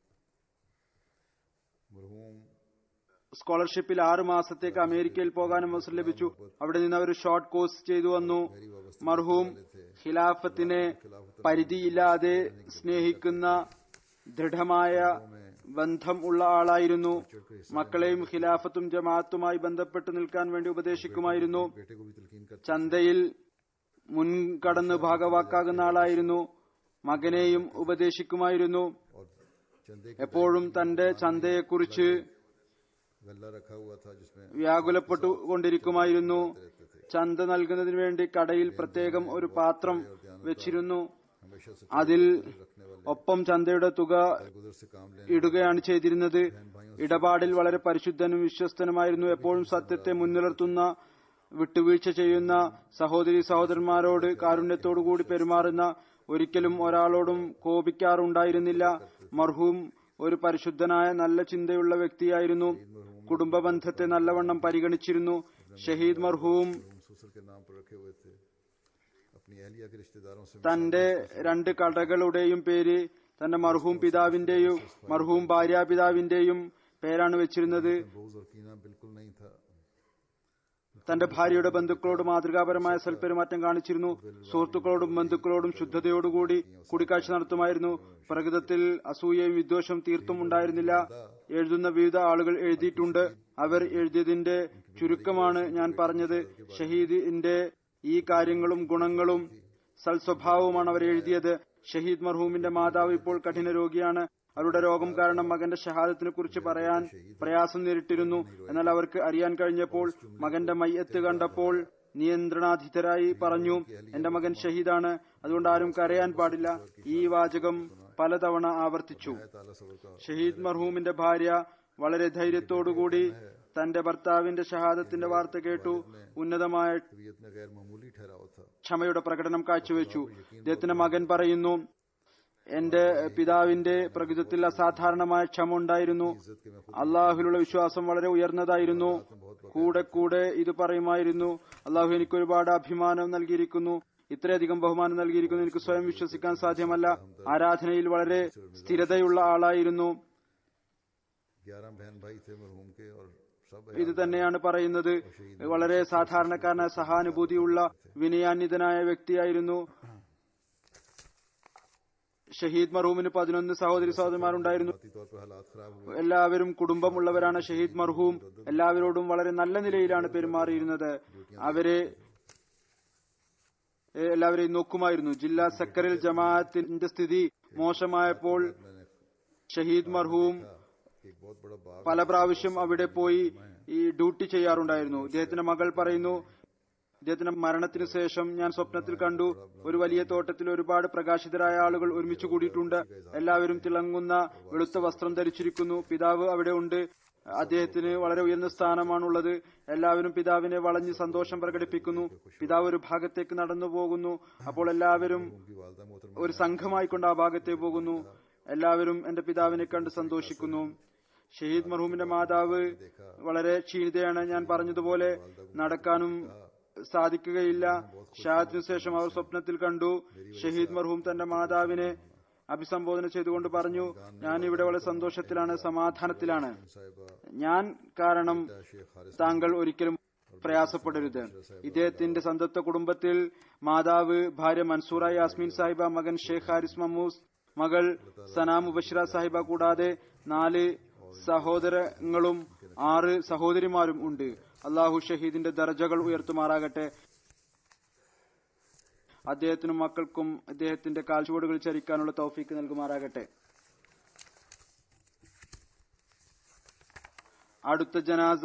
मरहूम സ്കോളർഷിപ്പിൽ ആറ് മാസത്തേക്ക് അമേരിക്കയിൽ പോകാനും അവസരം ലഭിച്ചു അവിടെ നിന്ന് അവർ ഷോർട്ട് കോഴ്സ് ചെയ്തു വന്നു മർഹൂം ഖിലാഫത്തിനെ പരിധിയില്ലാതെ സ്നേഹിക്കുന്ന ദൃഢമായ ബന്ധം ഉള്ള ആളായിരുന്നു മക്കളെയും ഖിലാഫത്തും ജമാഅത്തുമായി ബന്ധപ്പെട്ട് നിൽക്കാൻ വേണ്ടി ഉപദേശിക്കുമായിരുന്നു बेटे को भी तलकीन कर ചന്തയിൽ മുൻകടന്ന് ഭാഗവാക്കാകുന്ന ആളായിരുന്നു മകനെയും ഉപദേശിക്കുമായിരുന്നു और चंदे की എപ്പോഴും തന്റെ ചന്തയെക്കുറിച്ച് गल्ला रखा हुआ था जिसमें വ്യാകുലപ്പെട്ടുകൊണ്ടിരിക്കുമായിരുന്നു ചന്ത നൽകുന്നതിന് വേണ്ടി കടയിൽ പ്രത്യേകം ഒരു പാത്രം വെച്ചിരുന്നു हमेशा से അതിൽ ഒപ്പം ചന്തയുടെ തുക गुजर से काम लेने ഇടുകയാണ് ചെയ്തിരുന്നത് ഇടപാടിൽ വളരെ പരിശുദ്ധനും വിശ്വസ്തനുമായിരുന്നു എപ്പോഴും സത്യത്തെ മുൻനിർത്തുന്ന വിട്ടുവീഴ്ച ചെയ്യുന്ന സഹോദരി സഹോദരന്മാരോട് കാരുണ്യത്തോടുകൂടി പെരുമാറുന്ന ഒരിക്കലും ഒരാളോടും കോപിക്കാറുണ്ടായിരുന്നില്ല മർഹൂം ഒരു പരിശുദ്ധനായ നല്ല ചിന്തയുള്ള വ്യക്തിയായിരുന്നു കുടുംബ ബന്ധത്തെ നല്ലവണ്ണം പരിഗണിച്ചിരുന്നു ഷഹീദ് മർഹൂം सुसर के नाम पर रखे हुए थे अपनी अहलिया के रिश्तेदारों से തന്റെ രണ്ട് കടകളുടെയും പേര് തന്റെ മർഹൂം പിതാവിന്റെയും മർഹൂം ഭാര്യാപിതാവിന്റെയും പേരാണ് വെച്ചിരുന്നത് बोझ और कीना बिल्कुल नहीं था തന്റെ ഭാര്യയുടെ ബന്ധുക്കളോട് മാതൃകാപരമായ സൽപെരുമാറ്റം കാണിച്ചിരുന്നു സുഹൃത്തുക്കളോടും ബന്ധുക്കളോടും ശുദ്ധതയോടുകൂടി കൂടിക്കാഴ്ച നടത്തുമായിരുന്നു പ്രകൃതത്തിൽ അസൂയയും വിദ്വേഷവും തീർത്തും ഉണ്ടായിരുന്നില്ല എഴുതുന്ന വിവിധ ആളുകൾ എഴുതിയിട്ടുണ്ട് അവർ എഴുതിയതിന്റെ ചുരുക്കമാണ് ഞാൻ പറഞ്ഞത് ഷഹീദിന്റെ ഈ കാര്യങ്ങളും ഗുണങ്ങളും സൽസ്വഭാവവുമാണ് അവർ എഴുതിയത് ഷഹീദ് മർഹൂമിന്റെ മാതാവ് ഇപ്പോൾ കഠിന രോഗിയാണ് അവരുടെ രോഗം കാരണം മകന്റെ ഷഹാദത്തിനെ കുറിച്ച് പറയാൻ പ്രയാസം നേരിട്ടിരുന്നു എന്നാൽ അവർക്ക് അറിയാൻ കഴിഞ്ഞപ്പോൾ മകന്റെ മയ്യത്ത് കണ്ടപ്പോൾ നിയന്ത്രണാധീതരായി പറഞ്ഞു എന്റെ മകൻ ഷഹീദാണ് അതുകൊണ്ട് ആരും കരയാൻ പാടില്ല ഈ വാചകം പലതവണ ആവർത്തിച്ചു ताला सबर का ഷഹീദ് മർഹൂമിന്റെ ഭാര്യ വളരെ ധൈര്യത്തോടുകൂടി തന്റെ ഭർത്താവിന്റെ ഷഹാദത്തിന്റെ വാർത്ത കേട്ടു ഉന്നതമായ तबीयत में गैर मामूली ठहराव था ക്ഷമയുടെ പ്രകടനം കാഴ്ചവെച്ചു അദ്ദേഹത്തിന്റെ മകൻ പറയുന്നു എന്റെ പിതാവിന്റെ പ്രകൃതത്തിൽ അസാധാരണമായ ക്ഷമ ഉണ്ടായിരുന്നു इज्जत के मैं खुद അള്ളാഹുലുള്ള വിശ്വാസം വളരെ ഉയർന്നതായിരുന്നു കൂടെ കൂടെ ഇത് പറയുമായിരുന്നു അള്ളാഹു എനിക്ക് ഒരുപാട് അഭിമാനം നൽകിയിരിക്കുന്നു ഇത്രയധികം ബഹുമാനം നൽകിയിരിക്കുന്നു എനിക്ക് സ്വയം വിശ്വസിക്കാൻ സാധ്യമല്ല ആരാധനയിൽ വളരെ സ്ഥിരതയുള്ള ആളായിരുന്നു ग्यारह बहन भाई थे मरहूम के और सब ഇത് തന്നെയാണ് പറയുന്നത് വളരെ സാധാരണക്കാരനായ സഹാനുഭൂതിയുള്ള വിനയാന്വിതനായ വ്യക്തിയായിരുന്നു ഷഹീദ് മർഹൂമിന് പതിനൊന്ന് സഹോദരി സഹോദരന്മാരുണ്ടായിരുന്നു जाती तौर पर हालात खराब हुए എല്ലാവരും കുടുംബമുള്ളവരാണ് ഷഹീദ് മർഹൂം എല്ലാവരോടും വളരെ നല്ല നിലയിലാണ് പെരുമാറിയിരുന്നത് അവരെ ഏ, എല്ലാവരെയും നോക്കുമായിരുന്നു ജില്ലാ സെക്രട്ടറിൽ ജമാഅത്തിന്റെ സ്ഥിതി മോശമായപ്പോൾ मैंने ഷഹീദ് മർഹൂം एक बहुत बड़ा बाग പല പ്രാവശ്യം അവിടെ പോയി ഈ ഡ്യൂട്ടി ചെയ്യാറുണ്ടായിരുന്നു ഇദ്ദേഹത്തിന്റെ മകൾ പറയുന്നു ഇദ്ദേഹത്തിന്റെ മരണത്തിന് ശേഷം ഞാൻ സ്വപ്നത്തിൽ കണ്ടു ഒരു വലിയ തോട്ടത്തിൽ ഒരുപാട് പ്രകാശിതരായ ആളുകൾ ഒരുമിച്ച് കൂടിയിട്ടുണ്ട് എല്ലാവരും തിളങ്ങുന്ന വെളുത്ത വസ്ത്രം ധരിച്ചിരിക്കുന്നു പിതാവ് അവിടെ ഉണ്ട് അദ്ദേഹത്തിന് വളരെ ഉയർന്ന സ്ഥാനമാണുള്ളത് എല്ലാവരും പിതാവിനെ വളഞ്ഞ് സന്തോഷം പ്രകടിപ്പിക്കുന്നു പിതാവ് ഒരു ഭാഗത്തേക്ക് നടന്നു പോകുന്നു അപ്പോൾ എല്ലാവരും की वालदा मोहतरमा ഒരു സംഘമായിക്കൊണ്ട് ആ ഭാഗത്തേക്ക് പോകുന്നു എല്ലാവരും എന്റെ പിതാവിനെ കണ്ട് സന്തോഷിക്കുന്നു ഷഹീദ് മർഹൂമിന്റെ മാതാവ് വളരെ ക്ഷീണിതയാണ് ഞാൻ പറഞ്ഞതുപോലെ നടക്കാനും സാധിക്കുകയില്ല ഷഹാദിനു ശേഷം അവർ സ്വപ്നത്തിൽ കണ്ടു ഷഹീദ് മർഹൂം തന്റെ മാതാവിനെ അഭിസംബോധന ചെയ്തുകൊണ്ട് പറഞ്ഞു ഞാൻ ഇവിടെ വളരെ സന്തോഷത്തിലാണ് സമാധാനത്തിലാണ് साहिबा ഞാൻ കാരണം शेख हारिस താങ്കൾ ഒരിക്കലും പ്രയാസപ്പെടരുത് ഇദ്ദേഹത്തിന്റെ സന്തപ്ത കുടുംബത്തിൽ മാതാവ് ഭാര്യ മൻസൂറ യാസ്മീൻ സാഹിബ മകൻ ഷെയ്ഖ് ഹാരിസ് മമ്മൂസ് മകൾ സനാ മുബഷിറ സാഹിബ കൂടാതെ നാല് സഹോദരങ്ങളും ആറ് സഹോദരിമാരും ഉണ്ട് അള്ളാഹു ഷഹീദിന്റെ ദർജകൾ ഉയർത്തുമാറാകട്ടെ അദ്ദേഹത്തിനും മക്കൾക്കും അദ്ദേഹത്തിന്റെ കാൽച്ചുവടുകൾ ചരിക്കാനുള്ള തൗഫീക്ക് നൽകുമാറാകട്ടെ അടുത്ത ജനാസ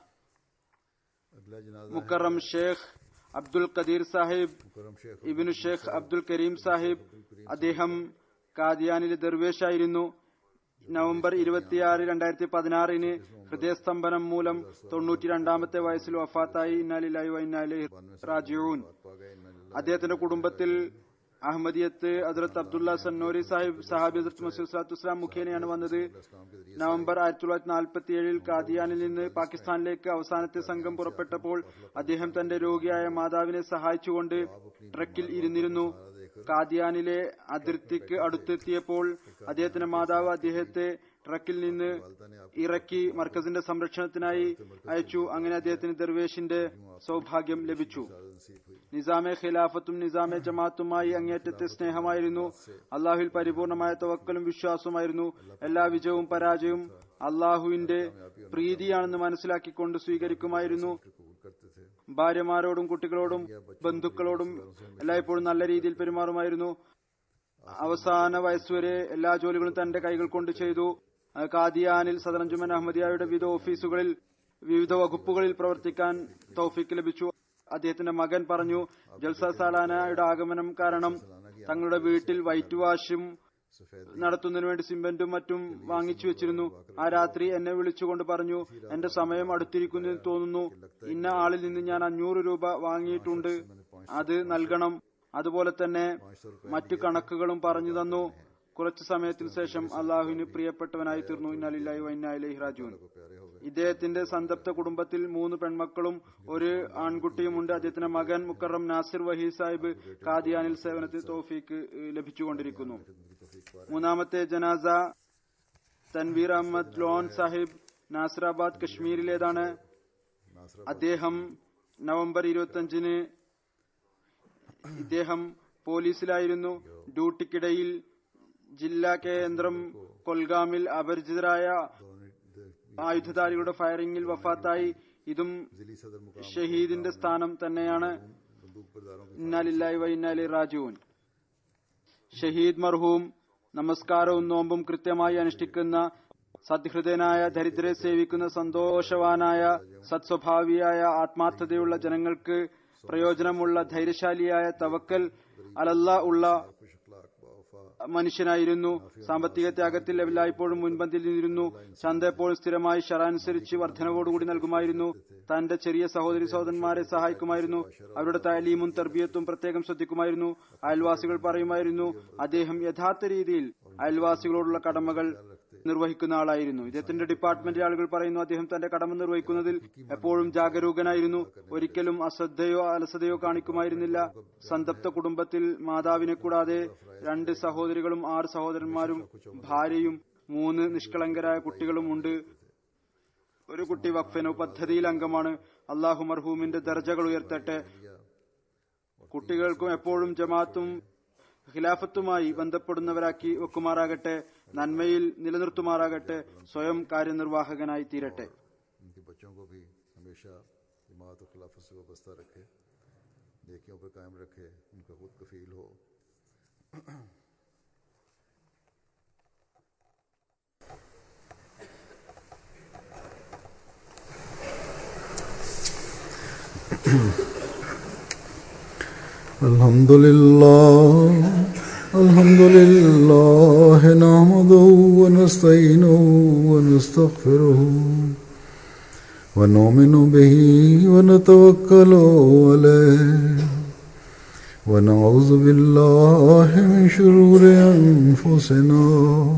अगला जनाजा മുക്കറം ഷേഖ് അബ്ദുൽ ഖദീർ സാഹിബ് मुकरम शेख ഇബിനു ഷേഖ് അബ്ദുൽ കരീം സാഹിബ് അദ്ദേഹം കാദിയാനിലെ ദർവേഷായിരുന്നു നവംബർ ഇരുപത്തിയാറ് രണ്ടായിരത്തി പതിനാറിന് ഹൃദയസ്തംഭനം മൂലം തൊണ്ണൂറ്റി രണ്ടാമത്തെ വയസ്സിൽ വഫാത്തായി ഇന്നാലില്ലായി വൈനാലി റാജിഊൻ पा गए इन्ना लिल्लाह അദ്ദേഹത്തിന്റെ കുടുംബത്തിൽ അഹമ്മദിയത്ത് ഹസ്രത്ത് അബ്ദുള്ള സന്നോരി സാഹിബ് സഹാബി ഹസ്രത്ത് മസീദ് സ്വലാത്തു വസ്സലാം മുഖേനയാണ് വന്നത് इस्लाम के जरिए നവംബർ ആയിരത്തി തൊള്ളായിരത്തി നാൽപ്പത്തി ഏഴിൽ കാദിയാനിൽ നിന്ന് പാകിസ്ഥാനിലേക്ക് അവസാനത്തെ സംഘം പുറപ്പെട്ടപ്പോൾ അദ്ദേഹം തന്റെ രോഗിയായ മാതാവിനെ സഹായിച്ചുകൊണ്ട് ട്രക്കിൽ ഇരുന്നിരുന്നു കാദിയാനിലെ അതിർത്തിക്ക് അടുത്തെത്തിയപ്പോൾ അദ്ദേഹത്തിന്റെ മാതാവ് അദ്ദേഹത്തെ ട്രക്കിൽ നിന്ന് ഇറക്കി മർക്കസിന്റെ സംരക്ഷണത്തിനായി അയച്ചു അങ്ങനെ അദ്ദേഹത്തിന് ദർവേഷിന്റെ സൗഭാഗ്യം ലഭിച്ചു नसीब हुई നിസാമെ ഖിലാഫത്തും നിസാമെ ജമാഅത്തുമായി അങ്ങേറ്റത്തെ സ്നേഹമായിരുന്നു അള്ളാഹുവിൽ പരിപൂർണമായ തവക്കലും വിശ്വാസവുമായിരുന്നു എല്ലാ വിജയവും പരാജയവും അള്ളാഹുവിന്റെ പ്രീതിയാണെന്ന് മനസ്സിലാക്കിക്കൊണ്ട് സ്വീകരിക്കുമായിരുന്നു कबूल करते थे ഭാര്യമാരോടും കുട്ടികളോടും ബന്ധുക്കളോടും എല്ലായ്പ്പോഴും നല്ല രീതിയിൽ പെരുമാറുമായിരുന്നു അവസാന വയസ്സുവരെ എല്ലാ ജോലികളും തന്റെ കൈകൾ കൊണ്ട് ചെയ്തു അഹ് കാദിയാനിൽ സദറഞ്ജുമൻ അഹമ്മദിയായുടെ വിവിധ ഓഫീസുകളിൽ വിവിധ വകുപ്പുകളിൽ പ്രവർത്തിക്കാൻ തൗഫീക്ക് ലഭിച്ചു അദ്ദേഹത്തിന്റെ മകൻ പറഞ്ഞു ജൽസ സാലാനയുടെ ആഗമനം കാരണം തങ്ങളുടെ വീട്ടിൽ വൈറ്റ് വാഷും सफेद നടത്തുന്നതിനു വേണ്ടി സിമെന്റും മറ്റും വാങ്ങിച്ചു വെച്ചിരുന്നു ആ രാത്രി എന്നെ വിളിച്ചുകൊണ്ട് പറഞ്ഞു എന്റെ സമയം അടുത്തിരിക്കുന്നു എന്ന് തോന്നുന്നു ഇന്ന ആളിൽ നിന്ന് ഞാൻ അഞ്ഞൂറ് രൂപ വാങ്ങിയിട്ടുണ്ട് അത് നൽകണം അതുപോലെ തന്നെ മറ്റു കണക്കുകളും പറഞ്ഞു തന്നു കുറച്ചു സമയത്തിന് ശേഷം അള്ളാഹുവിന് പ്രിയപ്പെട്ടവനായി തീർന്നു ഇന്നാലില്ലായി വൈനായി റാജുൻ को प्यारे हो गए ഇദ്ദേഹത്തിന്റെ സന്തപ്ത കുടുംബത്തിൽ മൂന്ന് പെൺമക്കളും ഒരു ആൺകുട്ടിയുമുണ്ട് അദ്ദേഹത്തിന്റെ മകൻ മുക്കറം നാസിർ വഹി സാഹിബ് കാദിയാനിൽ സേവനത്തിൽ തോഫീക്ക് ഏഹ്, ലഭിച്ചുകൊണ്ടിരിക്കുന്നു മൂന്നാമത്തെ ജനാസ തൻവീർ അഹമ്മദ് ലോൺ സാഹിബ് നാസറാബാദ് കശ്മീരിലേതാണ് नासरा അദ്ദേഹം നവംബർ ഇരുപത്തിയഞ്ചിന് ഇദ്ദേഹം പോലീസിലായിരുന്നു ഡ്യൂട്ടിക്കിടയിൽ ജില്ലാ കേന്ദ്രം കൊൽഗാമിൽ അപരിചിതരായ ആയുധധാരികളുടെ ഫയറിംഗിൽ വഫാത്തായി ഇതും जिली सदर मुकाम ഷഹീദിന്റെ സ്ഥാനം തന്നെയാണ് बंदूक बरदारों के ഇന്നാലില്ലായി വൈന്നാലി റാജുവിൻ ഷഹീദ് മർഹൂം നമസ്കാരവും നോമ്പും കൃത്യമായി അനുഷ്ഠിക്കുന്ന സദ്ഹൃദയനായ ദരിദ്രരെ സേവിക്കുന്ന സന്തോഷവാനായ സത്സ്വഭാവിയായ ആത്മാർത്ഥതയുള്ള ജനങ്ങൾക്ക് പ്രയോജനമുള്ള ധൈര്യശാലിയായ തവക്കൽ അലല്ല ഉള്ള खुश अखलाक बावफा മനുഷ്യനായിരുന്നു സാമ്പത്തിക ത്യാഗത്തിൽ എല്ലായ്പ്പോഴും മുൻപന്തിൽ നിന്നിരുന്നു ചന്ത എപ്പോഴും സ്ഥിരമായി ഷറാനുസരിച്ച് വർധനവോടുകൂടി നൽകുമായിരുന്നു തന്റെ ചെറിയ സഹോദരി സഹോദരന്മാരെ സഹായിക്കുമായിരുന്നു അവരുടെ താലീമും തർബിയത്തും പ്രത്യേകം ശ്രദ്ധിക്കുമായിരുന്നു അയൽവാസികൾ പറയുമായിരുന്നു അദ്ദേഹം യഥാർത്ഥ രീതിയിൽ അയൽവാസികളോടുള്ള കടമകൾ നിർവഹിക്കുന്ന ആളായിരുന്നു ഇദ്ദേഹത്തിന്റെ ഡിപ്പാർട്ട്മെന്റിലെ ആളുകൾ പറയുന്നു അദ്ദേഹം തന്റെ കടമ നിർവഹിക്കുന്നതിൽ എപ്പോഴും ജാഗരൂകനായിരുന്നു ഒരിക്കലും അശ്രദ്ധയോ അലസതയോ കാണിക്കുമായിരുന്നില്ല സന്തപ്ത കുടുംബത്തിൽ മാതാവിനെ കൂടാതെ രണ്ട് സഹോദരികളും ആറ് സഹോദരന്മാരും ഭാര്യയും മൂന്ന് നിഷ്കളങ്കരായ കുട്ടികളും ഉണ്ട് ഒരു കുട്ടി വഖഫനോ പദ്ധതിയിൽ അംഗമാണ് അള്ളാഹു മർഹൂമിന്റെ ദർജകൾ ഉയർത്തട്ടെ കുട്ടികൾക്കും എപ്പോഴും ജമാഅത്തും ഖിലാഫത്തുമായി ബന്ധപ്പെടുന്നവരാക്കി വെക്കുമാറാകട്ടെ നന്മയിൽ നിലനിർത്തുമാറാകട്ടെ സ്വയം കാര്യനിർവാഹകനായി തീരട്ടെ उनके बच्चों को भी हमेशा जमात और खिलाफत से वाबस्ता रखे नेकियों पर कायम रखे उनका खुद कफील हो الحمد لله الحمد لله نحمده ونستعينه ونستغفره ونؤمن به ونتوكل عليه ونعوذ بالله من شرور أنفسنا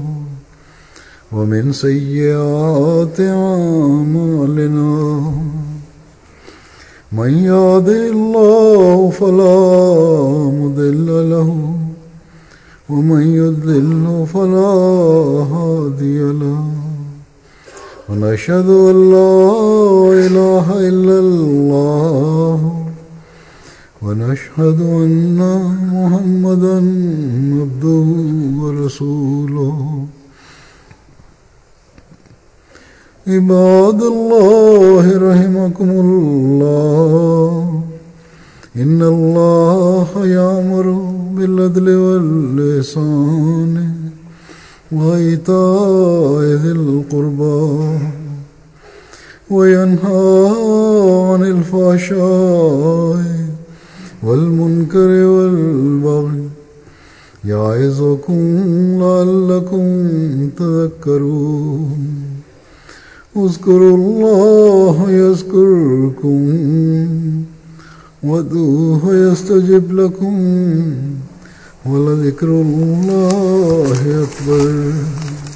ومن سيئات أعمالنا من يهده الله فلا مضل له ومن يضلل فلا هادي له ونشهد ان لا اله الا الله ونشهد ان محمدا عبده ورسوله عباد الله رحمكم الله إن الله يأمر بالعدل واللسان وإيتاء ذي القربى وينهى عن الفحشاء والمنكر والبغي يعظكم لعلكم تذكرون اذكروا الله يذكركم وادعوه يستجب لكم ولذكر الله أكبر